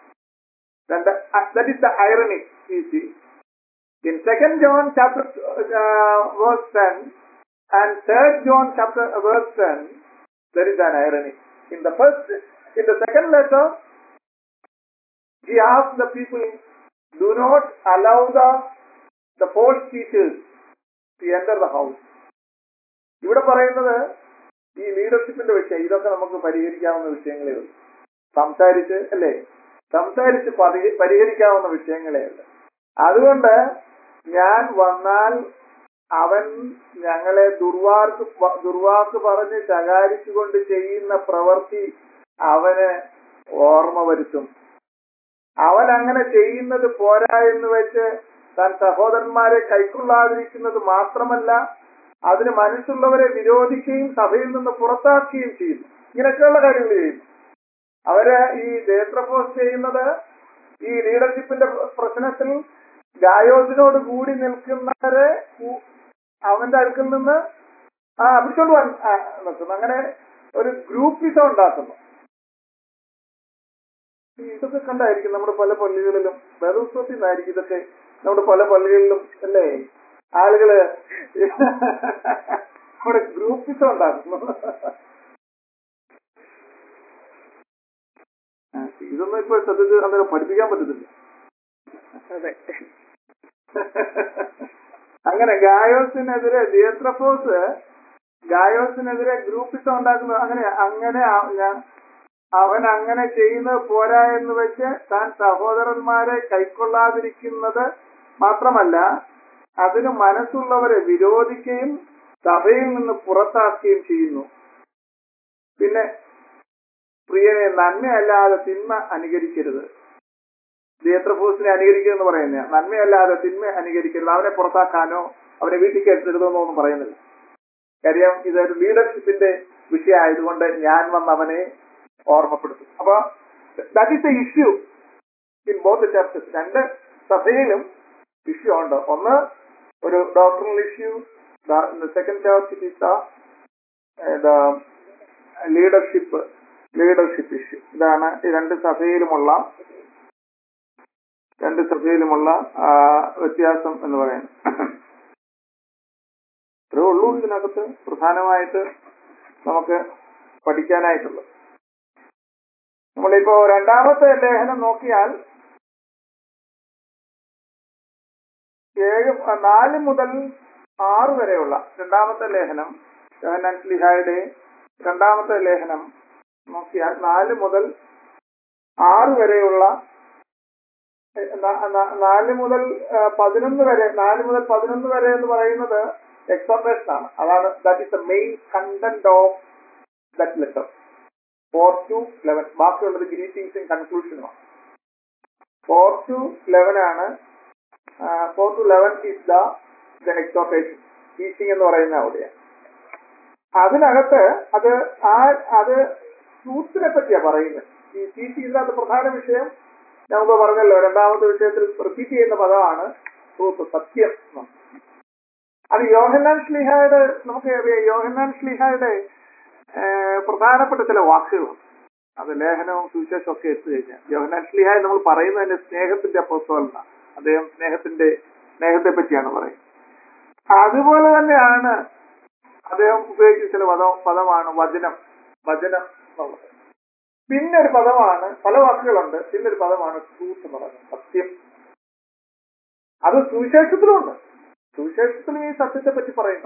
ദറ്റ് ഇസ് ദ ഐറണി ഈസി In second John chapter uh, verse 10 and third John chapter uh, verse 10, there is an irony. In the first, in the second letter, he asked the people, do not allow the the false teachers to enter the house. ഇവിടെ പറയുന്നത് ഈ ലീഡർഷിപ്പിന്റെ വിഷയം ഇതൊക്കെ നമുക്ക് പരിഹരിക്കാവുന്ന വിഷയങ്ങളേ ഉള്ളൂ സംസാരിച്ച് അല്ലേ സംസാരിച്ച് പരി- പരിഹരിക്കാവുന്ന വിഷയങ്ങളേ ഉള്ളൂ അതുകൊണ്ട് ഞാൻ വന്നാൽ അവൻ ഞങ്ങളെ ദുർവാർക്ക് പ- ദുർവാക്ക് പറഞ്ഞ് ശകാരിച്ചുകൊണ്ട് ചെയ്യുന്ന പ്രവൃത്തി അവന് ഓർമ്മ വരുത്തും അവൻ അങ്ങനെ ചെയ്യുന്നത് പോരാ എന്ന് വെച്ച് താൻ സഹോദരന്മാരെ കൈക്കൊള്ളാതിരിക്കുന്നത് മാത്രമല്ല അതിന് മനസ്സുള്ളവരെ വിരോധിക്കുകയും സഭയിൽ നിന്ന് പുറത്താക്കുകയും ചെയ്യുന്നു ഇങ്ങനെയൊക്കെയുള്ള കാര്യങ്ങൾ ചെയ്യുന്നു അവര് ഈ ദേത്രപോസ് ചെയ്യുന്നത് ഈ ലീഡർഷിപ്പിന്റെ പ്രശ്നത്തിൽ ഗായോസിനോട് കൂടി നിൽക്കുന്നവരെ കു- അവന്റെ അടുക്കൽ നിന്ന് ആ പിടിച്ചോണ്ട് വൻ ആ, നിൽക്കുന്നു അങ്ങനെ ഒരു ഗ്രൂപ്പിസം ഉണ്ടാക്കുന്നു ഈ ഇതൊക്കെ കണ്ടായിരിക്കും നമ്മുടെ പല പള്ളികളിലും വേദോത്സവത്തിൽ നിന്നായിരിക്കും ഇതൊക്കെ നമ്മുടെ പല പള്ളികളിലും അല്ലേ ആളുകള് നമ്മുടെ ഗ്രൂപ്പിസം ഉണ്ടാക്കുന്നു ആ, ഇതൊന്നും ഇപ്പൊ സത്യത്തിൽ അങ്ങനെ പഠിപ്പിക്കാൻ പറ്റത്തില്ല അതെ അങ്ങനെ ഗായോസിനെതിരെ ദിയത്രഫോസ് ഗായോസിനെതിരെ ഗ്രൂപ്പിസം ഉണ്ടാക്കുന്നത് അങ്ങനെ അങ്ങനെ ആ- ഞാൻ- അവൻ അങ്ങനെ ചെയ്യുന്നത് പോരാ എന്ന് വെച്ച് താൻ സഹോദരന്മാരെ കൈക്കൊള്ളാതിരിക്കുന്നത് മാത്രമല്ല അതിന് മനസ്സുള്ളവരെ വിരോധിക്കുകയും സഭയിൽ നിന്ന് പുറത്താക്കുകയും ചെയ്യുന്നു പിന്നെ പ്രിയനെ നന്മയല്ലാതെ തിന്മ അനുകരിക്കരുത് ദിയത്രഫോസിനെ അനുകരിക്കുക എന്ന് പറയുന്നത് നന്മയല്ലാതെ തിന്മ അനുകരിക്കരുത് അവനെ പുറത്താക്കാനോ അവനെ വീട്ടിൽ കയറ്റരുതെന്നോ ഒന്നും പറയുന്നില്ല കാര്യം ഇതൊരു ലീഡർഷിപ്പിന്റെ വിഷയമായതുകൊണ്ട് ഞാൻ വന്ന് അവനെ ഓർമ്മപ്പെടുത്തും അപ്പൊ that is a issue in both churches രണ്ട് സഭയിലും ഇഷ്യൂ ഉണ്ട് ഒന്ന് ഒരു doctrinal issue second church it is the leadership leadership issue ഇതാണ് ഈ രണ്ട് സഭയിലുമുള്ള രണ്ട് സഭയിലുമുള്ള ആ, വ്യത്യാസം എന്ന് പറയുന്നത് ഇത്രേ ഉള്ളൂ ഇതിനകത്ത് പ്രധാനമായിട്ട് നമുക്ക് പഠിക്കാനായിട്ടുള്ളത് നമ്മളിപ്പോ രണ്ടാമത്തെ ലേഖനം നോക്കിയാൽ ഏഴ് ആ, നാല് മുതൽ ആറ് വരെയുള്ള രണ്ടാമത്തെ ലേഖനം യോഹന്നാൻ സ്ലിഹായുടെ രണ്ടാമത്തെ ലേഖനം നോക്കിയാൽ നാല് മുതൽ ആറ് വരെയുള്ള ഏ, ന- ന- നാല് മുതൽ ആ, പതിനൊന്ന് വരെ നാല് മുതൽ പതിനൊന്ന് വരെ എന്ന് പറയുന്നത് എക്സോർട്ടേഷൻ ആണ് അതാണ് that is the main content of that letter four to eleven ബാക്കിയുള്ളത് ഗ്രീറ്റിംഗ്സും കൺക്ലൂഷനുമാണ് ഫോർ ടു ലെവൻ ആണ് four to eleven is the exhortation teaching എന്ന് പറയുന്ന അവിടെയാണ് അതിനകത്ത് അത് ആ അത് ട്രൂത്തിനെ പറ്റിയാ പറയുന്നത് ഈ ടീച്ചിങ്ങിനകത്ത് പ്രധാന വിഷയം നമുക്ക് പറഞ്ഞല്ലോ രണ്ടാമത്തെ വിഷയത്തിൽ റിപ്പീറ്റ് ചെയ്യുന്ന പദമാണ് ട്രൂത്ത് സത്യം എന്ന്. അത് യോഹന്നാൻ ശ്ലീഹായുടെ നമുക്ക് അറിയാം, യോഹന്നാൻ ശ്ലീഹായുടെ ഏഹ്, പ്രധാനപ്പെട്ട ചില വാക്കുകളുണ്ട് അത് ലേഖനവും സുവിശേഷവും ഒക്കെ എടുത്തു കഴിഞ്ഞാൽ യോഹന്നാൻ ശ്ലീഹായി നമ്മൾ പറയുന്നത് തന്നെ സ്നേഹത്തിന്റെ അപ്പോസ്തലനാണ് അദ്ദേഹം സ്നേഹത്തിന്റെ സ്നേഹത്തെ പറ്റിയാണ് പറയുന്നത് അതുപോലെ തന്നെയാണ് അദ്ദേഹം ഉപയോഗിച്ച ചില പദം പദമാണ് വചനം വചനം എന്നുള്ളത് പിന്നെ ഒരു പദമാണ് പല വാക്കുകളുണ്ട് പിന്നെ ഒരു പദമാണ് ട്രൂത്ത് എന്ന് പറയുന്നത് സത്യം അത് സുവിശേഷത്തിലുമുണ്ട് സുവിശേഷത്തിലും ഈ സത്യത്തെ പറ്റി പറയുന്നു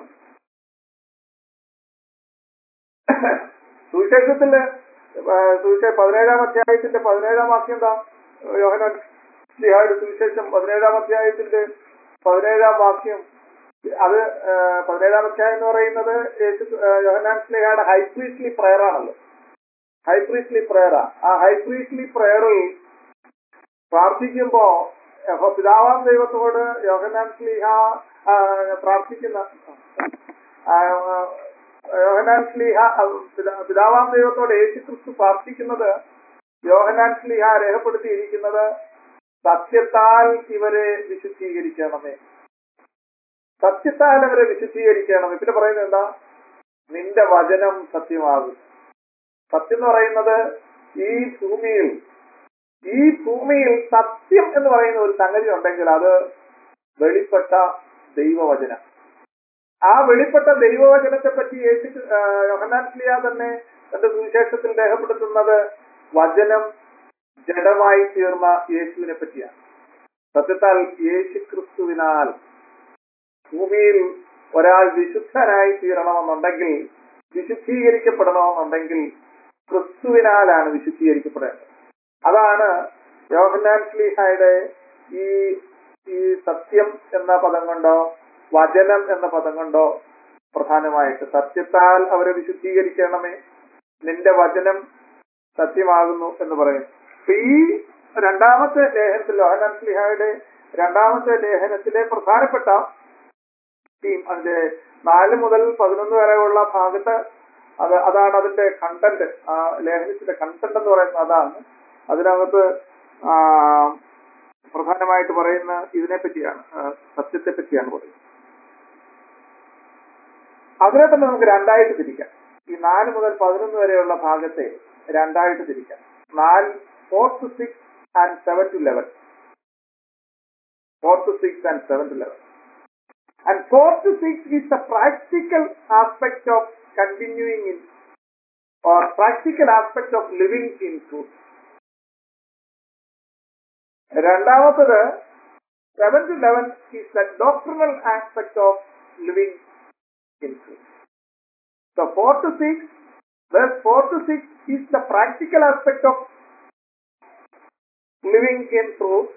സുവിശേഷത്തില് ആ, സുവിശേഷ പതിനേഴാം അധ്യായത്തിന്റെ പതിനേഴാം വാക്യം എന്താ യോഹനാൻ ശ്രീഹായുടെ സുവിശേഷം പതിനേഴാം അധ്യായത്തിന്റെ പതിനേഴാം വാക്യം അത് ആ, പതിനേഴാം അധ്യായം എന്ന് പറയുന്നത് യേശു ആ, യോഹന്നാൻ ശ്രീഹായുടെ ഹൈപ്രീസ്ലി പ്രയർ ആണല്ലോ ഹൈപ്രീസ്ലി പ്രയറാ ആ ഹൈപ്രീസ്ലി പ്രയറിൽ പ്രാർത്ഥിക്കുമ്പോ യഹോ- പിതാവാം ദൈവത്തോട് യോഹന്നാൻ സ്ലീഹ ആ, പ്രാർത്ഥിക്കുന്ന ആ, യോഹന്നാൻ സ്ലീഹ ആ, പിതാ- പിതാവാം ദൈവത്തോട് യേശു ക്രിസ്തു പ്രാർത്ഥിക്കുന്നത് യോഹന്നാൻ സ്ലീഹ രേഖപ്പെടുത്തിയിരിക്കുന്നത് സത്യത്താൽ ഇവരെ വിശുദ്ധീകരിക്കണമേ സത്യത്താൽ അവരെ വിശുദ്ധീകരിക്കണമേ പിന്നെ പറയുന്നത് എന്താ നിന്റെ വചനം സത്യമാകും സത്യം എന്ന് പറയുന്നത് ഈ ഭൂമിയിൽ ഈ ഭൂമിയിൽ സത്യം എന്ന് പറയുന്ന ഒരു സംഗതി ഉണ്ടെങ്കിൽ അത് വെളിപ്പെട്ട ദൈവവചനം ആ വെളിപ്പെട്ട ദൈവവചനത്തെ പറ്റി യേശു ആ, യോഹന്നാൻ സ്ലിയ തന്നെ തന്റെ സുവിശേഷത്തിൽ രേഖപ്പെടുത്തുന്നത് വചനം ജഡമായി തീർന്ന യേശുവിനെ പറ്റിയാണ് സത്യത്താൽ യേശു ക്രിസ്തുവിനാൽ ഭൂമിയിൽ ഒരാൾ വിശുദ്ധനായി തീരണമെന്നുണ്ടെങ്കിൽ വിശുദ്ധീകരിക്കപ്പെടണമെന്നുണ്ടെങ്കിൽ ക്രിസ്തുവിനാലാണ് വിശുദ്ധീകരിക്കപ്പെടേണ്ടത് അതാണ് യോഹന്നാൻ സ്ലീഹായുടെ ഈ ഈ സത്യം എന്ന പദം കൊണ്ടോ വചനം എന്ന പദം കൊണ്ടോ പ്രധാനമായിട്ട് സത്യത്താൽ അവരെ വിശുദ്ധീകരിക്കണമേ നിന്റെ വചനം സത്യമാകുന്നു എന്ന് പറയുന്നു അപ്പൊ ഈ രണ്ടാമത്തെ ലേഖനത്തിൽ യോഹന്നാൻ സ്ലിഹായുടെ രണ്ടാമത്തെ ലേഖനത്തിലെ പ്രധാനപ്പെട്ട തീം അതിന്റെ നാല് മുതൽ പതിനൊന്ന് വരെയുള്ള ഭാഗത്ത് അത് അതാണ് അതിന്റെ കണ്ടന്റ് ആ ലേഖനത്തിന്റെ കണ്ടന്റ് എന്ന് പറയുന്നത് അതാണ് അതിനകത്ത് ആ, പ്രധാനമായിട്ട് പറയുന്ന ഇതിനെ പറ്റിയാണ് ആ, സത്യത്തെ പറ്റിയാണ് പറയുന്നത് അതിനെ തന്നെ നമുക്ക് രണ്ടായിട്ട് തിരിക്കാം ഈ നാല് മുതൽ പതിനൊന്ന് വരെയുള്ള ഭാഗത്തെ രണ്ടായിട്ട് തിരിക്കാം നാല് four to six and seven to eleven four to six and seven to eleven And four to six is the practical aspect of continuing in or practical aspect of living in truth. രണ്ടാമത്തത് seven to eleven is the doctrinal aspect of living in truth so four to six verse four to six is the practical aspect of living in truth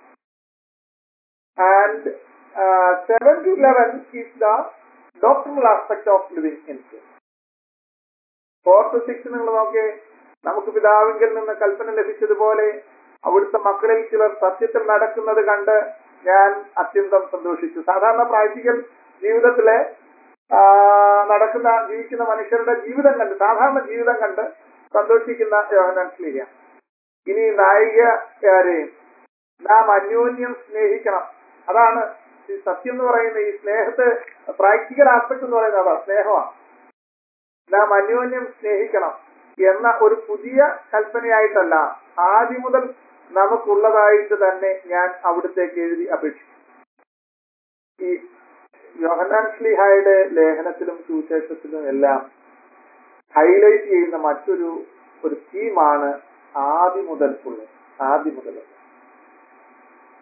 and uh, 7 to 11 is the doctrinal aspect of living in faith. Four to six നിങ്ങൾ നോക്കിയേ നമുക്ക് പിതാവിങ്കിൽ നിന്ന് കൽപ്പന ലഭിച്ചതുപോലെ അവിടുത്തെ മക്കളിൽ ചിലർ സത്യത്തിൽ നടക്കുന്നത് കണ്ട് ഞാൻ അത്യന്തം സന്തോഷിച്ചു സാധാരണ പ്രാക്ടിക്കൽ ജീവിതത്തിലെ ആ, നടക്കുന്ന ജീവിക്കുന്ന മനുഷ്യരുടെ ജീവിതം കണ്ട് സാധാരണ ജീവിതം കണ്ട് സന്തോഷിക്കുന്ന യോഹനാൻ സ്ലീഹ ഇനി നായികയാരെയും നാം അന്യോന്യം സ്നേഹിക്കണം അതാണ് ഈ സത്യം എന്ന് പറയുന്ന ഈ സ്നേഹത്തെ പ്രാക്ടിക്കൽ ആസ്പെക്ട് എന്ന് പറയുന്നത് അതാ സ്നേഹമാണ് നാം അന്യോന്യം സ്നേഹിക്കണം എന്ന ഒരു പുതിയ കൽപ്പനയായിട്ടല്ല ആദ്യം മുതൽ നമുക്കുള്ളതായിട്ട് തന്നെ ഞാൻ അവിടത്തേക്ക് എഴുതി അപേക്ഷിച്ചു ഈ യോഹന്നാൻ ശ്ലീഹായുടെ ലേഖനത്തിലും സുവിശേഷത്തിലും എല്ലാം ഹൈലൈറ്റ് ചെയ്യുന്ന മറ്റൊരു ഒരു തീമാണ് ആദ്യം മുതൽ ഉള്ളത് ആദ്യം മുതൽ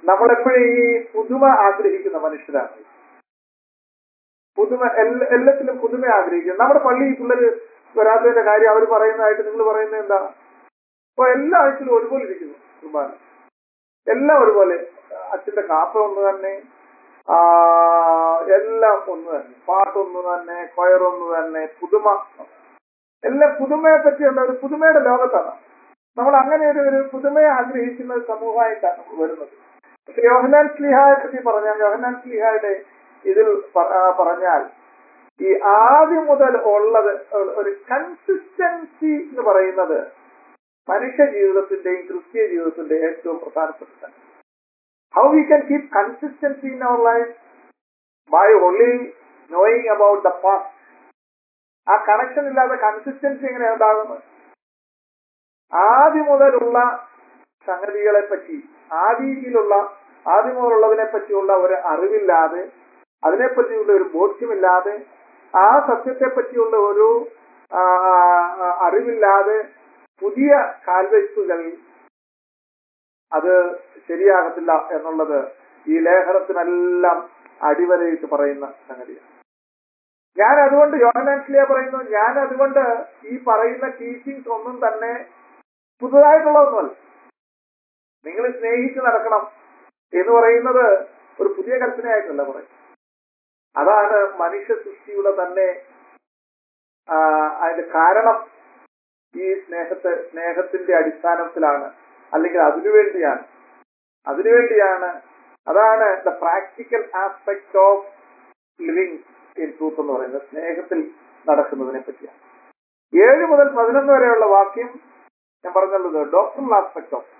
നമ്മളെപ്പോഴും ഈ പുതുമ ആഗ്രഹിക്കുന്ന മനുഷ്യരാണ് പുതുമ എല്ലാ- എല്ലാത്തിലും പുതുമ ആഗ്രഹിക്കും നമ്മുടെ പള്ളി പിള്ളേര് വരാത്തതിന്റെ കാര്യം അവർ പറയുന്നതായിട്ട് നിങ്ങൾ പറയുന്നത് എന്താ അപ്പൊ എല്ലാ ആഴ്ചയിലും ഒരുപോലെ ഇരിക്കുന്നു കുർബാന എല്ലാം ഒരുപോലെ അച്ഛന്റെ കാപ്പ ഒന്ന് തന്നെ ആ, എല്ലാം ഒന്ന് തന്നെ പാട്ടൊന്ന് തന്നെ കൊയറൊന്ന് തന്നെ പുതുമ എല്ലാം പുതുമയെ പറ്റിയുള്ള ഒരു പുതുമയുടെ ലോകത്താണ് നമ്മൾ അങ്ങനെ ഒരു ഒരു പുതുമയെ ആഗ്രഹിക്കുന്ന ഒരു സമൂഹമായിട്ടാണ് നമ്മൾ വരുന്നത് പക്ഷെ യോഹനാൻ സ്ലിഹായെ പറ്റി പറഞ്ഞാൽ യോഹനാൻ സ്ലിഹായുടെ ഇതിൽ പ- ആ, പറഞ്ഞാൽ ഈ ആദ്യം മുതൽ ഉള്ളത് ഒരു- ഒരു കൺസിസ്റ്റൻസി എന്ന് പറയുന്നത് മനുഷ്യ ജീവിതത്തിന്റെയും ക്രിസ്തീയ ജീവിതത്തിന്റെയും ഏറ്റവും പ്രധാനപ്പെട്ട how we can keep consistency in our life by only knowing about the past ആ കണക്ഷൻ ഇല്ലാതെ കൺസിസ്റ്റൻസി എങ്ങനെ ഉണ്ടാകുന്നത് ആദ്യം മുതലുള്ള സംഗതികളെ പറ്റി ആദിയിലുള്ള ആദ്യം മുതലുള്ളതിനെ പറ്റിയുള്ള ഒരു അറിവില്ലാതെ അതിനെപ്പറ്റിയുള്ള ഒരു ബോധ്യമില്ലാതെ ആ സത്യത്തെ പറ്റിയുള്ള ഒരു ആ, ആ, അറിവില്ലാതെ പുതിയ കാൽവയ്പ്പുകൾ അത് ശരിയാകത്തില്ല എന്നുള്ളത് ഈ ലേഖനത്തിനെല്ലാം അടിവരയിട്ട് പറയുന്ന സംഗതിയാണ് ഞാൻ അതുകൊണ്ട് യോഹനാൻസ്ലിയ പറയുന്നു ഞാൻ അതുകൊണ്ട് ഈ പറയുന്ന ടീച്ചിങ്സ് ഒന്നും തന്നെ പുതുതായിട്ടുള്ളതൊന്നുമല്ല നിങ്ങൾ സ്നേഹിച്ച് നടക്കണം എന്ന് പറയുന്നത് ഒരു പുതിയ കൽപ്പനയായിട്ടല്ല പറയും അതാണ് മനുഷ്യ സൃഷ്ടിയുടെ തന്നെ ആ, അതിന്റെ കാരണം ഈ സ്നേഹത്തെ സ്നേഹത്തിന്റെ അടിസ്ഥാനത്തിലാണ് അല്ലെങ്കിൽ അതിനുവേണ്ടിയാണ് അതിനുവേണ്ടിയാണ് അതാണ് the practical aspect of living in truth എന്ന് പറയുന്നത് സ്നേഹത്തിൽ നടക്കുന്നതിനെ പറ്റിയാണ് ഏഴ് മുതൽ പതിനൊന്ന് വരെയുള്ള വാക്യം ഞാൻ പറഞ്ഞുള്ളത് ഡോക്ടറൽ ആസ്പെക്ട് ഓഫ്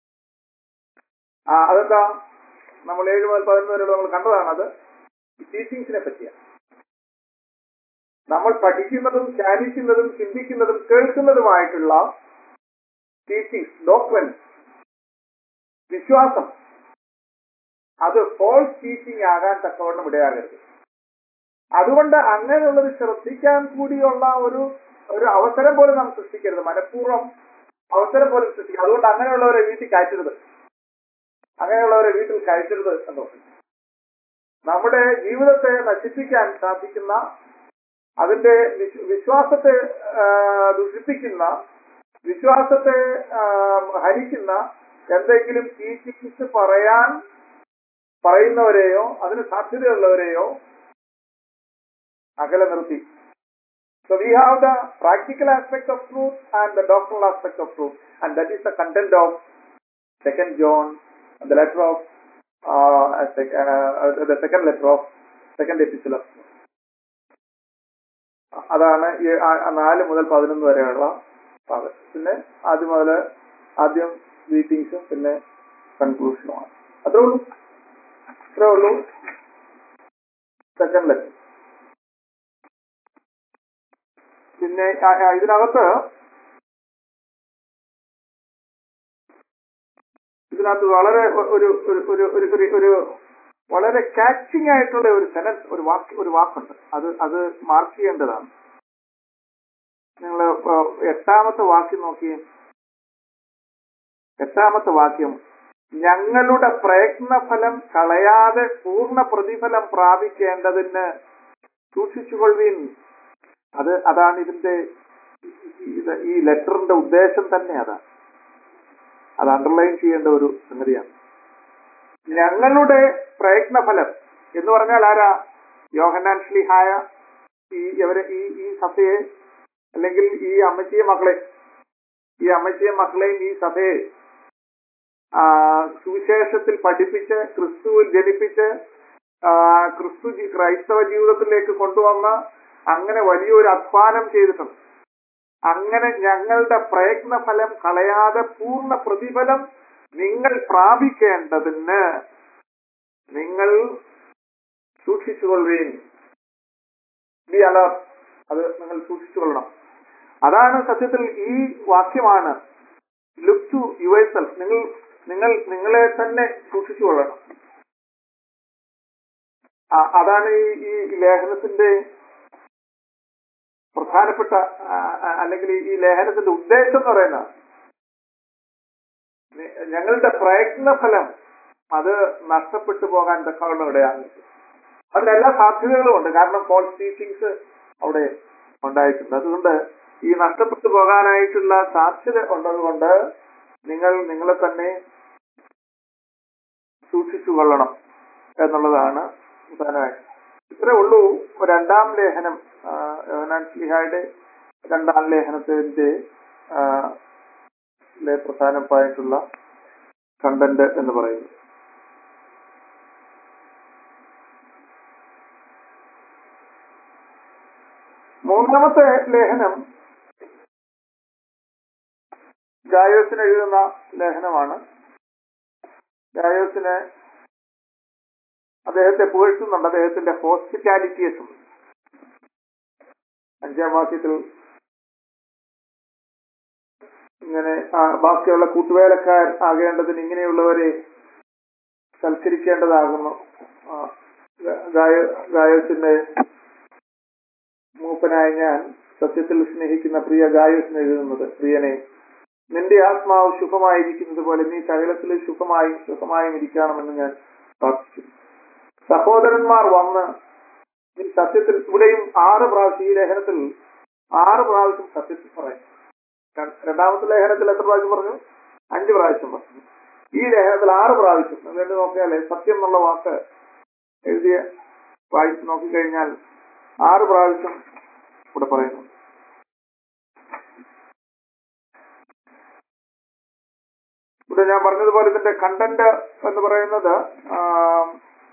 ആ അതെന്താ നമ്മൾ ഏഴ് മുതൽ പതിനൊന്ന് വരെയുള്ള നമ്മൾ കണ്ടതാണ് അത് ടീച്ചിങ്സിനെ പറ്റിയാണ് നമ്മൾ പഠിക്കുന്നതും ധ്യാനിക്കുന്നതും ചിന്തിക്കുന്നതും കേൾക്കുന്നതുമായിട്ടുള്ള ടീച്ചിങ്സ് ഡോക്യുമെന്റ് വിശ്വാസം അത് ഫോൾസ് ടീച്ചിങ് ആകാൻ തക്കവണ്ണം ഇടയാകരുത് അതുകൊണ്ട് അങ്ങനെയുള്ളത് ശ്രദ്ധിക്കാൻ കൂടിയുള്ള ഒരു ഒരു അവസരം പോലും നാം സൃഷ്ടിക്കരുത് മനഃപൂർവ്വം അവസരം പോലും സൃഷ്ടിക്കുക അതുകൊണ്ട് അങ്ങനെയുള്ളവരെ വീട്ടിൽ കയറ്റരുത് അങ്ങനെയുള്ളവരെ വീട്ടിൽ കയറ്റരുത് എന്ന് പറഞ്ഞു നമ്മുടെ ജീവിതത്തെ നശിപ്പിക്കാൻ സാധിക്കുന്ന അതിന്റെ വിശ്വ- വിശ്വാസത്തെ ആ, ദുഷിപ്പിക്കുന്ന വിശ്വാസത്തെ ആ, ഹരിക്കുന്ന എന്തെങ്കിലും ടീച്ചിങ്സ് പറയാൻ പറയുന്നവരെയോ അതിന് സാധ്യതയുള്ളവരെയോ അകലെ നിർത്തി So we have the practical aspect of truth and the doctrinal aspect of truth, and that is the content of Second John, the letter of uh, uh, sec- uh, the second letter of second epistle of John. അതാണ് ഈ ആ- ആ നാല് മുതൽ പതിനൊന്ന് വരെയുള്ള ഭാഗം പിന്നെ ആദ്യം മുതൽ ആദ്യം മീറ്റിംഗ്സും പിന്നെ കൺക്ലൂഷനുമാണ് അത്രേ ഉള്ളൂ അത്രേ ഉള്ളൂ സെക്കൻഡ് ലെറ്റർ പിന്നെ ആ- ആ ഇതിനകത്ത് ഇതിനകത്ത് വളരെ ഒ- ഒരു ഒരു ഒരു ഒരു ഒരു ഒരു വളരെ കാച്ചിങ് ആയിട്ടുള്ള ഒരു സെനൻസ് ഒരു വാക്ക് ഒരു വാക്കുണ്ട് അത് അത് മാർക്ക് ചെയ്യേണ്ടതാണ് നിങ്ങൾ എട്ടാമത്തെ വാക്യം നോക്കി എട്ടാമത്തെ വാക്യം ഞങ്ങളുടെ പ്രയത്നഫലം കളയാതെ പൂർണ്ണ പ്രതിഫലം പ്രാപിക്കേണ്ടതിന് സൂക്ഷിച്ചുകൊള്ളുവീൻ അത് അതാണ് ഇതിന്റെ ഈ- ഇത് ഈ ലെറ്ററിന്റെ ഉദ്ദേശം തന്നെ അതാണ് അത് അണ്ടർലൈൻ ചെയ്യേണ്ട ഒരു സംഗതിയാണ് ഞങ്ങളുടെ പ്രയത്നഫലം എന്ന് പറഞ്ഞാൽ ആരാ യോഹന്നാൻ ശ്ലിഹായ ഈ ഇവരെ ഈ ഈ സഭയെ അല്ലെങ്കിൽ ഈ അമ്മച്ചിയെ മക്കളെ ഈ അമ്മച്ചിയെ മക്കളെയും ഈ സഭയെ ആ, സുവിശേഷത്തിൽ പഠിപ്പിച്ച് ക്രിസ്തുവിൽ ജനിപ്പിച്ച് ആ, ക്രിസ്തു ജി- ക്രൈസ്തവ ജീവിതത്തിലേക്ക് കൊണ്ടുവന്ന് അങ്ങനെ വലിയൊരു അധ്വാനം ചെയ്തിട്ടുണ്ട് അങ്ങനെ ഞങ്ങളുടെ പ്രയത്നഫലം കളയാതെ പൂർണ്ണ പ്രതിഫലം നിങ്ങൾ പ്രാപിക്കേണ്ടതിന് നിങ്ങൾ സൂക്ഷിച്ചുകൊള്ളുകയും ബി അലർട്ട് അത് നിങ്ങൾ സൂക്ഷിച്ചുകൊള്ളണം അതാണ് സത്യത്തിൽ ഈ വാക്യമാണ് ലുക്ക് ടു യുവർ സെൽഫ് നിങ്ങൾ നിങ്ങൾ നിങ്ങളെ തന്നെ സൂക്ഷിച്ചുകൊള്ളണം ആ- അതാണ് ഈ ഈ ലേഖനത്തിന്റെ പ്രധാനപ്പെട്ട ആ, ആ, അല്ലെങ്കിൽ ഈ ലേഖനത്തിന്റെ ഉദ്ദേശം എന്ന് പറയുന്നത് നി- ഞങ്ങളുടെ പ്രയത്നഫലം അത് നഷ്ടപ്പെട്ടു പോകാൻ തക്കവണ്ണം ഇടയാണ് അതിനെല്ലാ സാധ്യതകളും ഉണ്ട് കാരണം ഫോൾസ് ടീച്ചിങ്സ് അവിടെ ഉണ്ടായിട്ടുണ്ട് അതുകൊണ്ട് ഈ നഷ്ടപ്പെട്ടു പോകാനായിട്ടുള്ള സാധ്യത ഉള്ളതുകൊണ്ട് നിങ്ങൾ നിങ്ങളെ തന്നെ സൂക്ഷിച്ചു കൊള്ളണം എന്നുള്ളതാണ് പ്രധാനമായിട്ട് ഇത്രേ ഉള്ളൂ രണ്ടാം ലേഖനം ആ, യോഹന്നാൻ ശ്ലീഹായുടെ രണ്ടാം ലേഖനത്തിന്റെ ആ, ലെ പ്രധാനമായിട്ടുള്ള കണ്ടന്റ് എന്ന് പറയുന്നത് മൂന്നാമത്തെ ലേഖനം ഗായോസിന് എഴുതുന്ന ലേഖനമാണ് ഗായോസിന് അദ്ദേഹത്തെ പുകഴ്ത്തുന്നുണ്ട് അദ്ദേഹത്തിന്റെ ഹോസ്പിറ്റാലിറ്റിയെ സംബന്ധിച്ച് അഞ്ചാം വാക്യത്തിൽ ഇങ്ങനെ ആ, ബാക്കിയുള്ള കൂട്ടുവേലക്കാർ ആകേണ്ടതിന് ഇങ്ങനെയുള്ളവരെ സൽക്കരിക്കേണ്ടതാകുന്നു ആ, ഗ- ഗായ- ഗായോസിന്റെ മൂപ്പനായ ഞാൻ സത്യത്തിൽ സ്നേഹിക്കുന്ന പ്രിയ ഗായോസിന് എഴുതുന്നത് പ്രിയനെ നിന്റെ ആത്മാവ് ശുഭമായിരിക്കുന്നത് പോലെ നീ സകലത്തിലും ശുഭമായും സുഖമായും ഇരിക്കണമെന്ന് ഞാൻ പ്രാർത്ഥിക്കുന്നു സഹോദരന്മാർ വന്ന് നീ സത്യത്തിൽ ഇവിടെയും ആറ് പ്രാവശ്യം ഈ ലേഖനത്തിൽ ആറ് പ്രാവശ്യം സത്യത്തിൽ പറയും ര- രണ്ടാമത്തെ ലേഖനത്തിൽ എത്ര പ്രാവശ്യം പറഞ്ഞു അഞ്ച് പ്രാവശ്യം പറഞ്ഞു ഈ ലേഖനത്തിൽ ആറ് പ്രാവശ്യം അതുകൊണ്ട് നോക്കിയാലേ സത്യം എന്നുള്ള വാക്ക് എഴുതിയ വായിച്ച് നോക്കിക്കഴിഞ്ഞാൽ ആറ് പ്രാവശ്യം ഇവിടെ പറയുന്നു ഇവിടെ ഞാൻ പറഞ്ഞതുപോലെ ഇതിന്റെ കണ്ടന്റ് എന്ന് പറയുന്നത് ആം,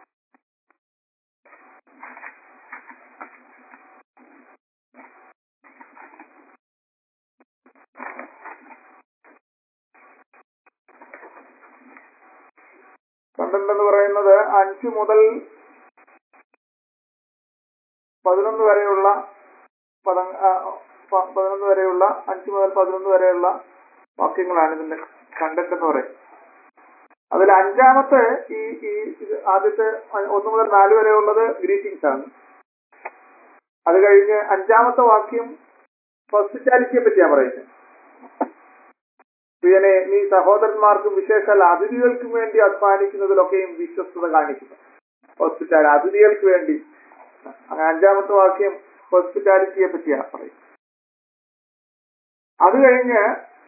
കണ്ടന്റ് എന്ന് പറയുന്നത് അഞ്ച് മുതൽ പതിനൊന്ന് വരെയുള്ള പദ ആ, പ- പതിനൊന്ന് വരെയുള്ള അഞ്ച് മുതൽ പതിനൊന്ന് വരെയുള്ള വാക്യങ്ങളാണ് ഇതിന്റെ കണ്ടന്റ് എന്ന് പറയുന്നത് അതിൽ അഞ്ചാമത്തെ ഈ ഈ ഇത് ആദ്യത്തെ അ- ഒന്ന് മുതൽ നാല് വരെ ഉള്ളത് ഗ്രീറ്റിംഗ്സ് ആണ് അത് കഴിഞ്ഞ് അഞ്ചാമത്തെ വാക്യം ഹോസ്പിറ്റാലിറ്റിയെ പറ്റിയാ പറയുന്നത് പ്രിയനെ നീ സഹോദരന്മാർക്കും വിശേഷാൽ അതിഥികൾക്കും വേണ്ടി അധ്വാനിക്കുന്നതിലൊക്കെയും വിശ്വസ്തത കാണിക്കുന്നു ഹോസ്പിറ്റാൽ അതിഥികൾക്ക് വേണ്ടി അങ്ങനെ അഞ്ചാമത്തെ വാക്യം ഹോസ്പിറ്റാലിറ്റിയെ പറ്റിയാ പറയും അത് കഴിഞ്ഞ്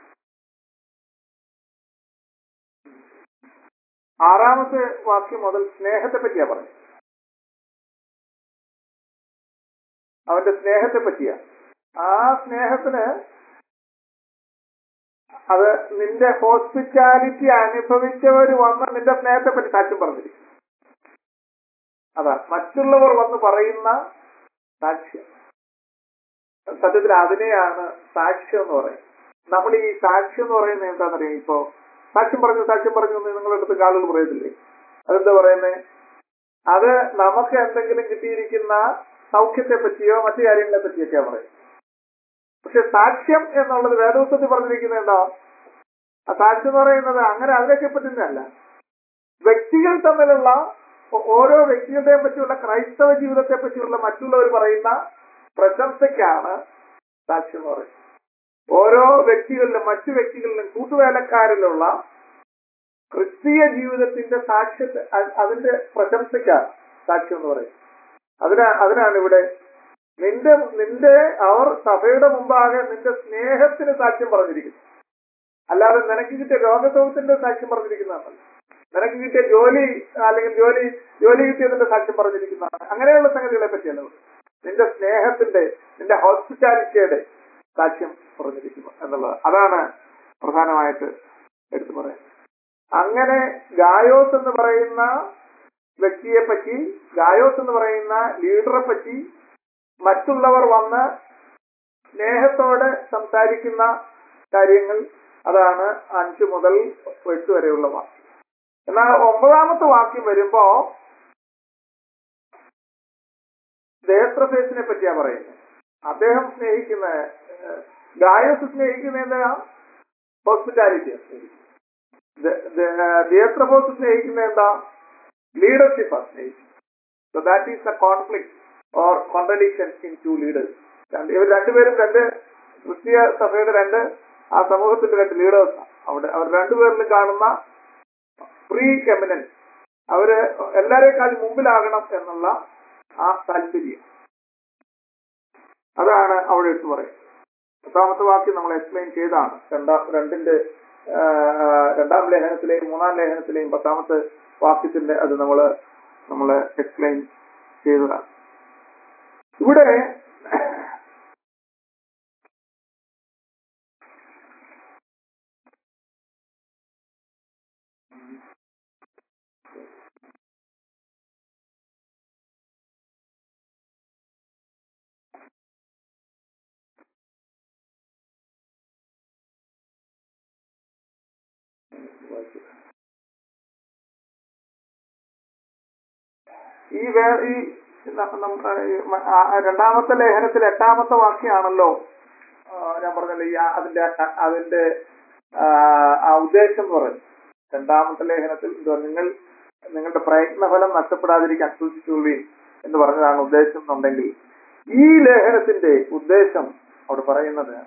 ആറാമത്തെ വാക്യം മുതൽ സ്നേഹത്തെ പറ്റിയാ പറയും അവന്റെ സ്നേഹത്തെ പറ്റിയാ ആ സ്നേഹത്തിന് അത് നിന്റെ ഹോസ്പിറ്റാലിറ്റി അനുഭവിച്ചവർ വന്ന് നിന്റെ സ്നേഹത്തെ പറ്റി സാക്ഷ്യം പറഞ്ഞിരിക്കും അതാ മറ്റുള്ളവർ വന്ന് പറയുന്ന സാക്ഷ്യം സത്യത്തിൽ അതിനെയാണ് സാക്ഷ്യം എന്ന് പറയുന്നത് നമ്മൾ ഈ സാക്ഷ്യം എന്ന് പറയുന്നത് എന്താണെന്നറിയാം ഇപ്പോ സാക്ഷ്യം പറഞ്ഞു സാക്ഷ്യം പറഞ്ഞു എന്ന് നിങ്ങളുടെ അടുത്ത് ആളുകൾ പറയത്തില്ലേ അതെന്താ പറയുന്നത് അത് നമുക്ക് എന്തെങ്കിലും കിട്ടിയിരിക്കുന്ന സൗഖ്യത്തെ പറ്റിയോ മറ്റു കാര്യങ്ങളെ പറ്റിയൊക്കെയാ പറയും പക്ഷെ സാക്ഷ്യം എന്നുള്ളത് വേദോത്സവത്തിൽ പറഞ്ഞിരിക്കുന്നത് എന്താ ആ സാക്ഷ്യം എന്ന് പറയുന്നത് അങ്ങനെ അതിനൊക്കെ പറ്റുന്നതല്ല വ്യക്തികൾ തമ്മിലുള്ള ഓ- ഓരോ വ്യക്തികളുടെയും പറ്റിയുള്ള ക്രൈസ്തവ ജീവിതത്തെ പറ്റിയുള്ള മറ്റുള്ളവർ പറയുന്ന പ്രശംസയ്ക്കാണ് സാക്ഷ്യം എന്ന് പറയുന്നത് ഓരോ വ്യക്തികളിലും മറ്റു വ്യക്തികളിലും കൂട്ടുവേലക്കാരിലുള്ള ക്രിസ്തീയ ജീവിതത്തിന്റെ സാക്ഷ്യത്തെ അ- അതിന്റെ പ്രശംസയ്ക്കാണ് സാക്ഷ്യം എന്ന് പറയുന്നത് അതിനാ അതിനാണ് ഇവിടെ നിന്റെ നിന്റെ അവർ സഭയുടെ മുമ്പാകെ നിന്റെ സ്നേഹത്തിന് സാക്ഷ്യം പറഞ്ഞിരിക്കുന്നു അല്ലാതെ നിനക്ക് കിട്ടിയ രോഗസൗഖ്യത്തിന്റെ സാക്ഷ്യം പറഞ്ഞിരിക്കുന്നതാണ് നിനക്ക് കിട്ടിയ ജോലി അല്ലെങ്കിൽ ജോലി ജോലി കിട്ടിയതിന്റെ സാക്ഷ്യം പറഞ്ഞിരിക്കുന്നതാണ് അങ്ങനെയുള്ള സംഗതികളെ പറ്റിയല്ല ഇവിടെ. നിന്റെ സ്നേഹത്തിന്റെ നിന്റെ ഹോസ്പിറ്റാലിറ്റിയുടെ സാക്ഷ്യം പറഞ്ഞിരിക്കുന്നു എന്നുള്ളത് അതാണ് പ്രധാനമായിട്ട് എടുത്തു പറയുന്നത് അങ്ങനെ ഗായോസ് എന്ന് പറയുന്ന വ്യക്തിയെ പറ്റി ഗായോസ് എന്ന് പറയുന്ന ലീഡറെ പറ്റി മറ്റുള്ളവർ വന്ന് സ്നേഹത്തോടെ സംസാരിക്കുന്ന കാര്യങ്ങൾ അതാണ് അഞ്ചു മുതൽ എട്ട് വരെയുള്ള വാക്യം എന്നാൽ ഒമ്പതാമത്തെ വാക്യം വരുമ്പോ ദേത്രഫേസിനെ പറ്റിയാ പറയുന്നത് അദ്ദേഹം സ്നേഹിക്കുന്ന ഏഹ്, ഗായോസ് സ്നേഹിക്കുന്ന എന്താ ഹോസ്പിറ്റാലിറ്റിയാണ് സ്നേഹിക്കുന്നത് ദിയത്രബോസ് സ്നേഹിക്കുന്ന എന്താ ലീഡർഷിപ്പാണ് സ്നേഹിക്കുന്നത് so that is the conflict or contradiction in two leaders ഇവർ രണ്ടുപേരും രണ്ട് ക്രിസ്തീയ സഭയുടെ രണ്ട് ആ സമൂഹത്തിന്റെ രണ്ട് ലീഡേഴ്സ് അവിടെ അവർ രണ്ടുപേരിലും കാണുന്ന പ്രീ എമിനൻസ് അവര് എല്ലാരേക്കാൾ മുമ്പിലാകണം എന്നുള്ള ആ താല്പര്യം അതാണ് അവിടെ എടുത്തു പറയുന്നത് പത്താമത്തെ വാക്യം നമ്മൾ എക്സ്പ്ലെയിൻ ചെയ്താണ് രണ്ടാം രണ്ടിന്റെ ആ, രണ്ടാം ലേഖനത്തിലെയും മൂന്നാം ലേഖനത്തിലെയും പത്താമത്തെ വാക്യത്തിന്റെ അത് നമ്മൾ നമ്മൾ എക്സ്പ്ലെയിൻ ചെയ്തതാണ് ഇവിടെ ഈ വേ ഈ ന- നം- ഈ മ- ആ- ആ രണ്ടാമത്തെ ലേഖനത്തിൽ എട്ടാമത്തെ വാക്യാണല്ലോ ആ, ഞാൻ പറഞ്ഞല്ലോ ഈ ആ- അതിന്റെ ആ- അതിന്റെ ആ, ആ ഉദ്ദേശം എന്ന് പറയുന്നത് രണ്ടാമത്തെ ലേഖനത്തിൽ എന്തുവാ നിങ്ങൾ നിങ്ങളുടെ പ്രയത്നഫലം നഷ്ടപ്പെടാതിരിക്കാൻ സൂക്ഷിച്ചുകൊള്ളുകയും എന്ന് പറഞ്ഞതാണ് ഉദ്ദേശം എന്നുണ്ടെങ്കിൽ ഈ ലേഖനത്തിന്റെ ഉദ്ദേശം അവിടെ പറയുന്നത്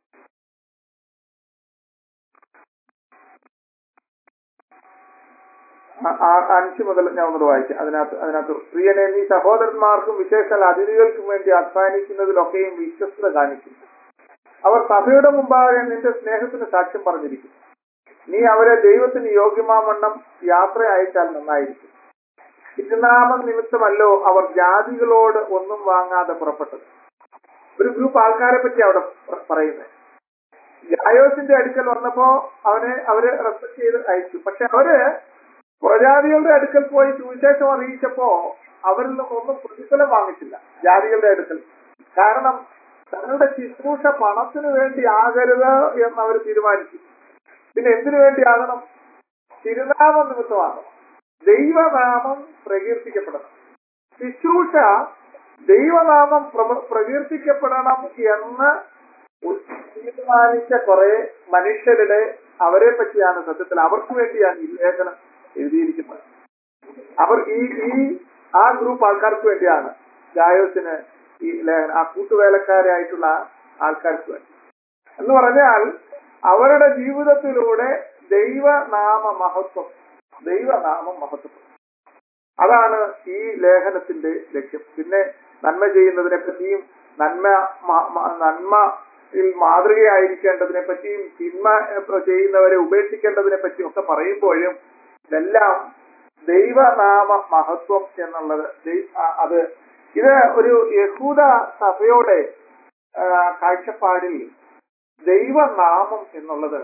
ആ- ആ- അഞ്ച് മുതൽ ഞാൻ ഒന്നുകൂടെ വായിക്കാം അതിനകത്ത് അതിനകത്ത് പ്രിയനെ നീ സഹോദരന്മാർക്കും വിശേഷാൽ അതിഥികൾക്കും വേണ്ടി അധ്വാനിക്കുന്നതിലൊക്കെയും വിശ്വസ്തത കാണിക്കുന്നു അവർ സഭയുടെ മുമ്പാകെ നിന്റെ സ്നേഹത്തിന് സാക്ഷ്യം പറഞ്ഞിരിക്കുന്നു നീ അവരെ ദൈവത്തിന് യോഗ്യമാവണ്ണം യാത്ര അയച്ചാൽ നന്നായിരിക്കും തിരുനാമം നിമിത്തമല്ലോ അവർ ജാതികളോട് ഒന്നും വാങ്ങാതെ പുറപ്പെട്ടത് ഒരു ഗ്രൂപ്പ് ആൾക്കാരെ പറ്റി അവിടെ പ- പറയുന്നത് ഗായോസിന്റെ അടുക്കൽ വന്നപ്പോ അവനെ അവര് റെസ്പെക്ട് ചെയ്ത് അയച്ചു പക്ഷെ അവര് പ്രജാതികളുടെ അടുക്കൽ പോയി സുവിശേഷം അറിയിച്ചപ്പോ അവരിൽ നിന്ന് ഒന്നും പ്രതിഫലം വാങ്ങിച്ചില്ല ജാതികളുടെ അടുക്കൽ കാരണം തങ്ങളുടെ ശുശ്രൂഷ പണത്തിന് വേണ്ടി ആകരുത് എന്ന് അവർ തീരുമാനിച്ചു പിന്നെ എന്തിനു വേണ്ടിയാകണം തിരുനാമ നിമിത്തമാകണം ദൈവനാമം പ്രകീർത്തിക്കപ്പെടണം ശുശ്രൂഷ ദൈവനാമം പ്രമ- പ്രകീർത്തിക്കപ്പെടണം എന്ന് തീരുമാനിച്ച കുറെ മനുഷ്യരുടെ അവരെ പറ്റിയാണ് സത്യത്തിൽ അവർക്ക് വേണ്ടിയാണ് ഈ ലേഖനം എഴുതിയിരിക്കുന്നത് അവർ ഈ ഈ ആ ഗ്രൂപ്പ് ആൾക്കാർക്ക് വേണ്ടിയാണ് ഗായോസിന് ഈ ലേഖനം ആ കൂട്ടുവേലക്കാരായിട്ടുള്ള ആൾക്കാർക്ക് വേണ്ടി എന്ന് പറഞ്ഞാൽ അവരുടെ ജീവിതത്തിലൂടെ ദൈവനാമ മഹത്വം ദൈവനാമം മഹത്വം അതാണ് ഈ ലേഖനത്തിന്റെ ലക്ഷ്യം പിന്നെ നന്മ ചെയ്യുന്നതിനെ പറ്റിയും നന്മ മ- മ- നന്മയിൽ മാതൃകയായിരിക്കേണ്ടതിനെ പറ്റിയും തിന്മ ഏഹ്, ചെയ്യുന്നവരെ ഉപേക്ഷിക്കേണ്ടതിനെ പറ്റിയും ഒക്കെ പറയുമ്പോഴും ഇതെല്ലാം ദൈവനാമ മഹത്വം എന്നുള്ളത് ദൈ- ആ, അത് ഇത് ഒരു യഹൂദ സഭയോടെ ആ, കാഴ്ചപ്പാടിൽ ദൈവനാമം എന്നുള്ളത്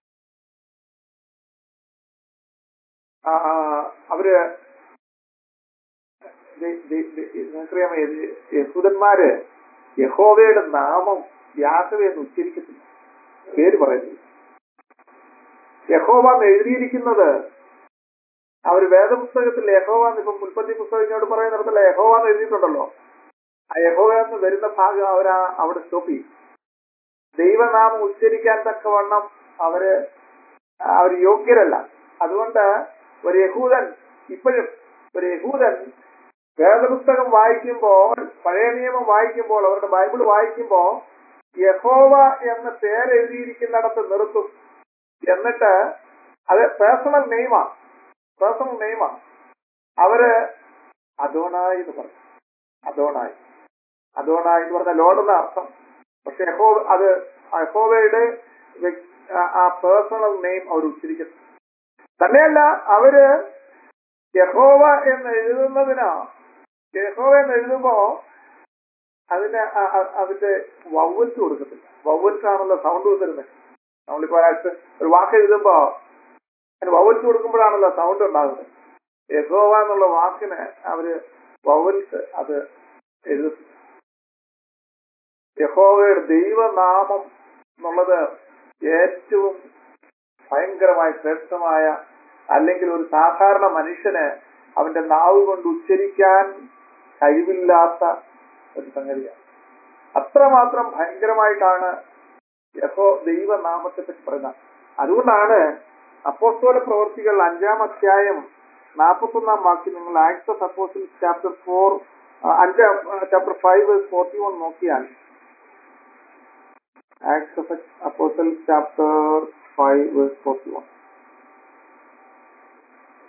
ആ, ആ, അവര് ദ- ദ- ദ- നിങ്ങൾക്കറിയാമോ ഇത് യഹൂദന്മാര് യഹോവയുടെ നാമം യാഹവേ എന്ന് ഉച്ചരിക്കത്തില്ല പേര് പറയുന്നില്ല യഹോവ എന്ന് എഴുതിയിരിക്കുന്നത് അവർ വേദപുസ്തകത്തിൽ യഹോവ എന്ന് ഇപ്പം ഉൽപ്പത്തി പുസ്തകം ഇങ്ങോട്ട് പറയുന്നിടത്തല്ല യഹോവ എന്ന് എഴുതിയിട്ടുണ്ടല്ലോ ആ യഹോവ എന്ന് വരുന്ന ഭാഗം അവരാ അവിടെ സ്റ്റോപ്പ് ചെയ്യും ദൈവനാമം ഉച്ചരിക്കാൻ തക്കവണ്ണം അവര് അവർ യോഗ്യരല്ല അതുകൊണ്ട് ഒരു യഹൂദൻ ഇപ്പോഴും ഒരു യഹൂദൻ വേദപുസ്തകം വായിക്കുമ്പോൾ പഴയ നിയമം വായിക്കുമ്പോൾ അവരുടെ ബൈബിൾ വായിക്കുമ്പോൾ യഹോവ എന്ന പേരെഴുതിയിരിക്കുന്നിടത്ത് നിർത്തും എന്നിട്ട് അത് പേഴ്സണൽ നെയ്മാണ് പേഴ്സണൽ നെയ്മാണ് അവര് അദോണായി എന്ന് പറയും അദോണായി അദോണായി എന്ന് പറഞ്ഞ ലോഡ് എന്ന അർത്ഥം പക്ഷെ യഹോ അത് യഹോവയുടെ വ്യക്- ആ- ആ പേഴ്സണൽ നെയിം അവർ ഉച്ചരിക്കുന്നു തന്നെയല്ല അവര് യഹോവ എന്ന് എഴുതുന്നതിനാ യഹോവ എന്ന് എഴുതുമ്പോ അതിന് അ- അ- അതിന്റെ വവ്വൽസ് കൊടുക്കത്തില്ല വവ്വൽസ് ആണല്ലോ സൗണ്ട് തരുന്നത് നമ്മളിപ്പോ ഒരാൾക്ക് ഒരു വാക്ക് എഴുതുമ്പോ അതിന് വവ്വൽസ് കൊടുക്കുമ്പോഴാണല്ലോ സൗണ്ട് ഉണ്ടാകുന്നത് യഹോവ എന്നുള്ള വാക്കിന് അവര് വവ്വൽസ് അത് എഴുതത്തില്ല യഹോവയുടെ ദൈവനാമം എന്നുള്ളത് ഏറ്റവും ഭയങ്കരമായി ശ്രേഷ്ഠമായ അല്ലെങ്കിൽ ഒരു സാധാരണ മനുഷ്യന് അവന്റെ നാവ് കൊണ്ട് ഉച്ചരിക്കാൻ കഴിവില്ലാത്ത ഒരു സംഗതിയാണ് അത്രമാത്രം ഭയങ്കരമായിട്ടാണ് യഹോ ദൈവനാമത്തെ പറ്റി പറയുന്നത് അതുകൊണ്ടാണ് അപ്പോസ്തോല പ്രവർത്തികൾ അഞ്ചാം അധ്യായം നാൽപ്പത്തൊന്നാം വാക്യം നിങ്ങൾ acts of apostle chapter four അഞ്ചാം ചാപ്റ്റർ ഫൈവ് ഫോർട്ടി വൺ നോക്കിയാൽ acts of apostle chapter five forty one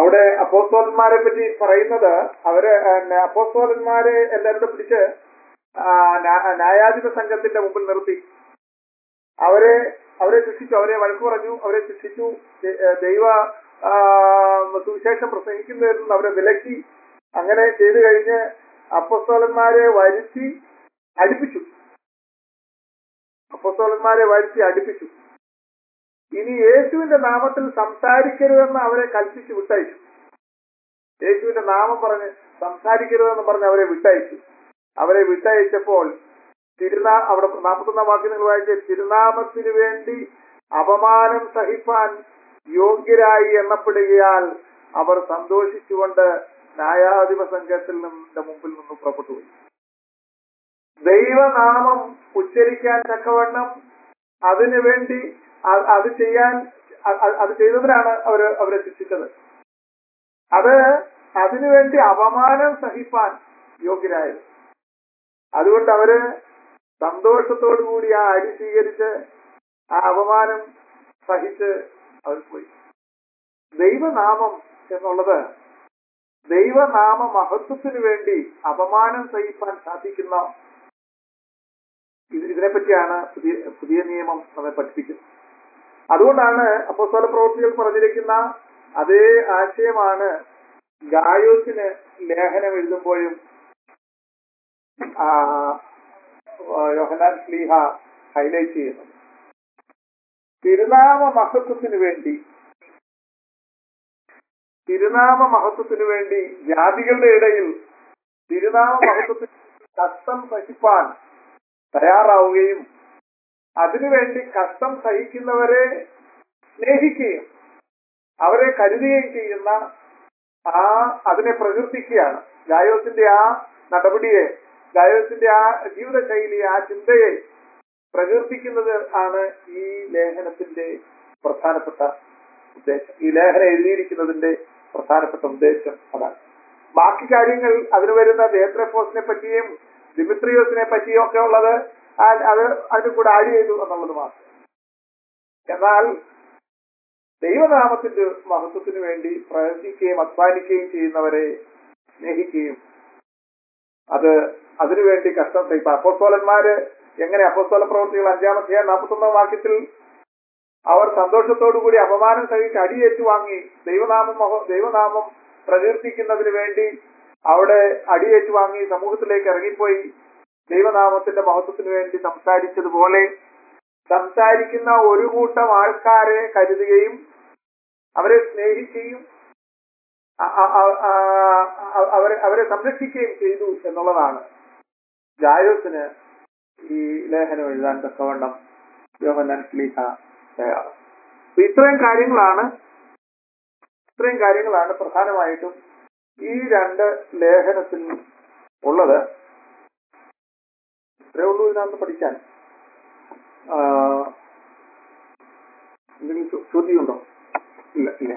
അവിടെ അപ്പോസ്തോലന്മാരെ പറ്റി പറയുന്നത് അവര് പിന്നെ അപ്പോസ്തോലന്മാരെ എല്ലാവരും കൂടെ പിടിച്ച് ആ, ന്യാ- ന്യായാധിപ സംഘത്തിന്റെ മുമ്പിൽ നിർത്തി അവരെ അവരെ ശിക്ഷിച്ചു അവരെ വഴക്ക് പറഞ്ഞു അവരെ ശിക്ഷിച്ചു ദ- ഏ, ദൈവ ആ, സുവിശേഷം പ്രസംഗിക്കുന്നതിൽ നിന്ന് അവരെ വിലക്കി അങ്ങനെ ചെയ്തു കഴിഞ്ഞ് അപ്പസ്തോലന്മാരെ വരുത്തി അടുപ്പിച്ചു അപ്പസ്തോലന്മാരെ വരുത്തി അടുപ്പിച്ചു ഇനി യേശുവിന്റെ നാമത്തിൽ സംസാരിക്കരുതെന്ന് അവരെ കൽപ്പിച്ച് വിട്ടയച്ചു യേശുവിന്റെ നാമം പറഞ്ഞ് സംസാരിക്കരുതെന്ന് പറഞ്ഞ് അവരെ വിട്ടയച്ചു അവരെ വിട്ടയച്ചപ്പോൾ തിരുനാ അവിടെ നാൽപ്പത്തൊന്നാം വാക്യം നിങ്ങൾ വായിച്ച തിരുനാമത്തിന് വേണ്ടി അപമാനം സഹിപ്പാൻ യോഗ്യരായി എണ്ണപ്പെടുകയാൽ അവർ സന്തോഷിച്ചുകൊണ്ട് ന്യായാധിപ സംഘത്തിൽ നിന്റെ മുമ്പിൽ നിന്ന് പുറപ്പെട്ടു പോയി ദൈവനാമം ഉച്ചരിക്കാൻ തക്കവണ്ണം അതിനു വേണ്ടി അ- അത് ചെയ്യാൻ അ- അ- അത് ചെയ്തതിനാണ് അവര് അവരെ ശിക്ഷിച്ചത് അത് അതിനുവേണ്ടി അപമാനം സഹിപ്പാൻ യോഗ്യരായത് അതുകൊണ്ട് അവര് സന്തോഷത്തോടു കൂടി ആ അരി സ്വീകരിച്ച് ആ അപമാനം സഹിച്ച് അവർ പോയി ദൈവനാമം എന്നുള്ളത് ദൈവനാമ മഹത്വത്തിന് വേണ്ടി അപമാനം സഹിപ്പാൻ സാധിക്കുന്ന ഇത് ഇതിനെപ്പറ്റിയാണ് പുതിയ പുതിയ നിയമം നമ്മെ പഠിപ്പിക്കുന്നത് അതുകൊണ്ടാണ് അപ്പോസ്തല പ്രവൃത്തികൾ പറഞ്ഞിരിക്കുന്ന അതേ ആശയമാണ് ഗായോസിന് ലേഖനം എഴുതുമ്പോഴും ആ, ആ, യോഹന്നാൻ സ്ലീഹ ഹൈലൈറ്റ് ചെയ്യുന്നത് തിരുനാമ മഹത്വത്തിന് വേണ്ടി തിരുനാമ മഹത്വത്തിന് വേണ്ടി ജാതികളുടെ ഇടയിൽ തിരുനാമ മഹത്വത്തിന് കഷ്ടം സഹിപ്പാൻ തയ്യാറാവുകയും അതിനുവേണ്ടി കഷ്ടം സഹിക്കുന്നവരെ സ്നേഹിക്കുകയും അവരെ കരുതുകയും ചെയ്യുന്ന ആ അതിനെ പ്രകീർത്തിക്കുകയാണ് ഗായോസിന്റെ ആ നടപടിയെ ഗായോസിന്റെ ആ ജീവിതശൈലി ആ ചിന്തയെ പ്രകീർത്തിക്കുന്നത് ആണ് ഈ ലേഖനത്തിന്റെ പ്രധാനപ്പെട്ട ഉദ്ദേശം ഈ ലേഖനം എഴുതിയിരിക്കുന്നതിന്റെ പ്രധാനപ്പെട്ട ഉദ്ദേശം അതാണ് ബാക്കി കാര്യങ്ങൾ അതിന് വരുന്ന ദേത്രഫോസിനെ പറ്റിയും ദിമിത്രിയോസിനെ പറ്റിയും ഒക്കെ ഉള്ളത് ആ- അത് അതിന് കൂടെ ആഡ് ചെയ്തു എന്നുള്ളത് മാത്രം എന്നാൽ ദൈവനാമത്തിന്റെ മഹത്വത്തിന് വേണ്ടി പ്രവർത്തിക്കുകയും അധ്വാനിക്കുകയും ചെയ്യുന്നവരെ സ്നേഹിക്കുകയും അത് അതിനുവേണ്ടി കഷ്ടം സഹിപ്പം അപ്പോസ്തോലന്മാര് എങ്ങനെ അപ്പോസ്തോല പ്രവർത്തികൾ അഞ്ചാമത്തെ നാൽപ്പത്തൊന്നാം വാക്യത്തിൽ അവർ സന്തോഷത്തോടു കൂടി അപമാനം സഹിച്ച് അടിയേറ്റു വാങ്ങി ദൈവനാമം മഹ- ദൈവനാമം പ്രകീർത്തിക്കുന്നതിന് വേണ്ടി അവിടെ അടിയേറ്റു വാങ്ങി സമൂഹത്തിലേക്ക് ഇറങ്ങിപ്പോയി ദൈവനാമത്തിന്റെ മഹത്വത്തിന് വേണ്ടി സംസാരിച്ചതുപോലെ സംസാരിക്കുന്ന ഒരു കൂട്ടം ആൾക്കാരെ കരുതുകയും അവരെ സ്നേഹിക്കുകയും അ- അ- അ- ആ- അ- അവരെ അവരെ സംരക്ഷിക്കുകയും ചെയ്തു എന്നുള്ളതാണ് ജായോസിന് ഈ ലേഖനം എഴുതാൻ തക്കവണ്ണം യോഹന്നാൻ സ്ലീഹ തയ്യാർ അപ്പൊ ഇത്രയും കാര്യങ്ങളാണ് ഇത്രയും കാര്യങ്ങളാണ് പ്രധാനമായിട്ടും ഈ രണ്ട് ലേഖനത്തിൽ ഉള്ളത് ഇത്രേ ഉള്ളൂ ഇതിനകത്ത് പഠിക്കാൻ ആ, എന്തെങ്കിലും ചോ- ചോദ്യമുണ്ടോ ഇല്ല ഇല്ല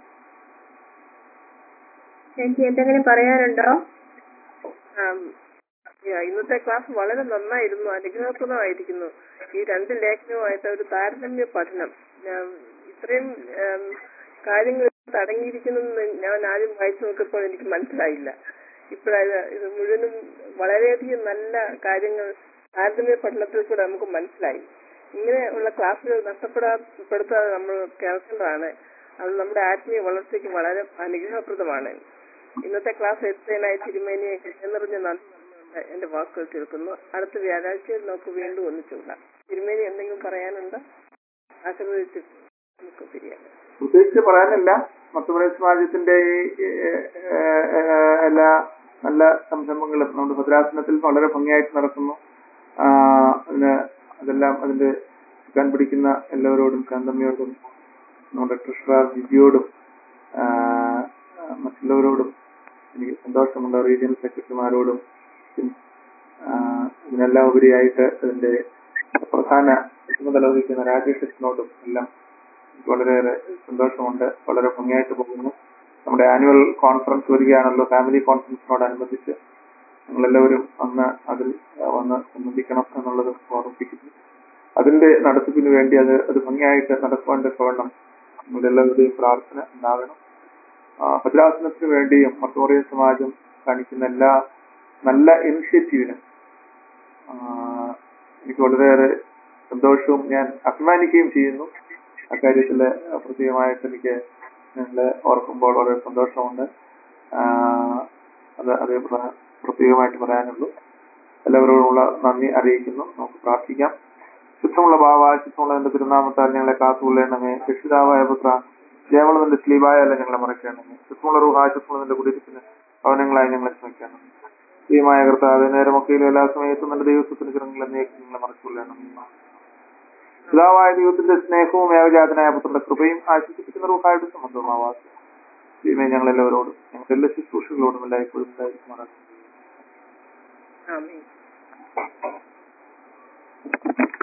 എനിക്ക് എന്തെങ്കിലും പറയാനുണ്ടോ ആം, യാ, ഇന്നത്തെ ക്ലാസ് വളരെ നന്നായിരുന്നു അനുഗ്രഹപ്രദമായിരിക്കുന്നു ഈ രണ്ട് ലേഖനവുമായിട്ട് ഒരു താരതമ്യ പഠനം ഞാൻ ഇത്രയും ആം, കാര്യങ്ങൾ അടങ്ങിയിരിക്കുന്നെന്ന് ഞാൻ ആദ്യം വായിച്ചു നോക്കിയപ്പോൾ എനിക്ക് മനസ്സിലായില്ല ഇപ്പോഴത് ഇത് മുഴുവനും വളരെയധികം നല്ല കാര്യങ്ങൾ താരതമ്യ പഠനത്തിൽ കൂടെ നമുക്ക് മനസ്സിലായി ഇങ്ങനെയുള്ള ക്ലാസ്സുകൾ നഷ്ടപ്പെടാപ്പെടുത്താതെ നമ്മൾ കേൾക്കേണ്ടതാണ് അത് നമ്മുടെ ആത്മീയ വളർച്ചയ്ക്ക് വളരെ അനുഗ്രഹപ്രദമാണ് ഇന്നത്തെ ക്ലാസ് എടുത്തതിനായി തിരുമേനിയെ നിറഞ്ഞ നന്ദി പറഞ്ഞുകൊണ്ട് എന്റെ വാക്കുകൾ തീർക്കുന്നു അടുത്ത വ്യാഴാഴ്ചയിൽ നമുക്ക് വീണ്ടും ഒന്നിച്ചുകൂടാം തിരുമേനി എന്തെങ്കിലും പറയാനുണ്ടോ ആശീർവദിച്ച് നമുക്ക് പിരിയാം പ്രത്യേകിച്ച് പറയാനില്ല മത്തുപ്രദേശ് സമാജത്തിന്റെ ഈ ഏഹ്, ഏഹ്, ഏഹ്, എല്ലാ നല്ല സംരംഭങ്ങളും നമ്മുടെ ഭദ്രാസനത്തിൽ വളരെ ഭംഗിയായിട്ട് നടക്കുന്നു ആ, അതിന് അതെല്ലാം അതിന്റെ ചുക്കാൻ പിടിക്കുന്ന എല്ലാവരോടും കാന്തമ്മയോടും നമ്മുടെ ട്രഷറർ ജിജിയോടും ആ, മറ്റുള്ളവരോടും എനിക്ക് സന്തോഷമുണ്ട് റീജിയണൽ സെക്രട്ടറിമാരോടും ആ, ഇതിനെല്ലാം ഉപരിയായിട്ട് അതിന്റെ പ്രധാന ചുമതല വഹിക്കുന്ന രാജേഷ് അച്ഛനോടും എല്ലാം എനിക്ക് വളരെയേറെ സന്തോഷമുണ്ട് വളരെ ഭംഗിയായിട്ട് പോകുന്നു നമ്മുടെ ആനുവൽ കോൺഫറൻസ് വരികയാണല്ലോ ഫാമിലി കോൺഫറൻസിനോടനുബന്ധിച്ച് നിങ്ങളെല്ലാവരും അന്ന് അതിൽ ആ, വന്ന് സംബന്ധിക്കണം എന്നുള്ളത് ഓർമ്മിപ്പിക്കുന്നു അതിന്റെ നടത്തിപ്പിന് വേണ്ടി അത് അത് ഭംഗിയായിട്ട് നടക്കുവാൻ തക്കവണ്ണം നിങ്ങളുടെ എല്ലാവരുടെയും പ്രാർത്ഥന ഉണ്ടാകണം ആ, ഭദ്രാസനത്തിന് വേണ്ടിയും മർത്തോറിയ സമാജം കാണിക്കുന്ന എല്ലാ നല്ല ഇനിഷ്യേറ്റീവിനും ആ, എനിക്ക് വളരെയേറെ സന്തോഷവും ഞാൻ അഭിമാനിക്കുകയും ചെയ്യുന്നു അക്കാര്യത്തിൽ പ്രത്യേകമായിട്ട് എനിക്ക് നിങ്ങളെ ഓർക്കുമ്പോൾ വളരെ സന്തോഷമുണ്ട് ആ, അത് അതേ പ്ര- പ്രത്യേകമായിട്ട് പറയാനുള്ളൂ എല്ലാവരോടുമുള്ള നന്ദി അറിയിക്കുന്നു നമുക്ക് പ്രാർത്ഥിക്കാം ശുദ്ധമുള്ള ഭാവ ശുദ്ധമുള്ള എന്റെ തിരുനാമത്താൽ ഞങ്ങളെ കാത്തുകൊള്ളണമേ രക്ഷിതാവായ പുത്ര ദേവളത്തിന്റെ സ്ലീവായല്ല ഞങ്ങളെ മറക്കണമേ ശുദ്ധമുള്ള റൂഹ ശുദ്ധമുള്ളതിന്റെ കുടിയിരിപ്പിന് ഭവനങ്ങളായി ഞങ്ങളെ ശ്രമിക്കണം ദൈവമായ കർത്താവ് നേരമൊക്കെയിലും എല്ലാ സമയത്തും നല്ല ദൈവത്തിന് ചിറങ്ങൾ എന്നേക്കും ഞങ്ങളെ മറച്ചുകൊള്ളണമേ പിതാവായ ദൈവത്തിന്റെ സ്നേഹവും ഏകജാതനായ പുത്രന്റെ കൃപയും ആശ്വസിപ്പിക്കുന്ന റൂഹായുടെ സംബന്ധമാവാസം ദൈവമേ ഞങ്ങളെല്ലാവരോടും ഞങ്ങളുടെ എല്ലാ ശുശ്രൂഷകളോടും എല്ലായ്പ്പോഴും ഉണ്ടായിരിക്കുമാറാകട്ടെ ആമേൻ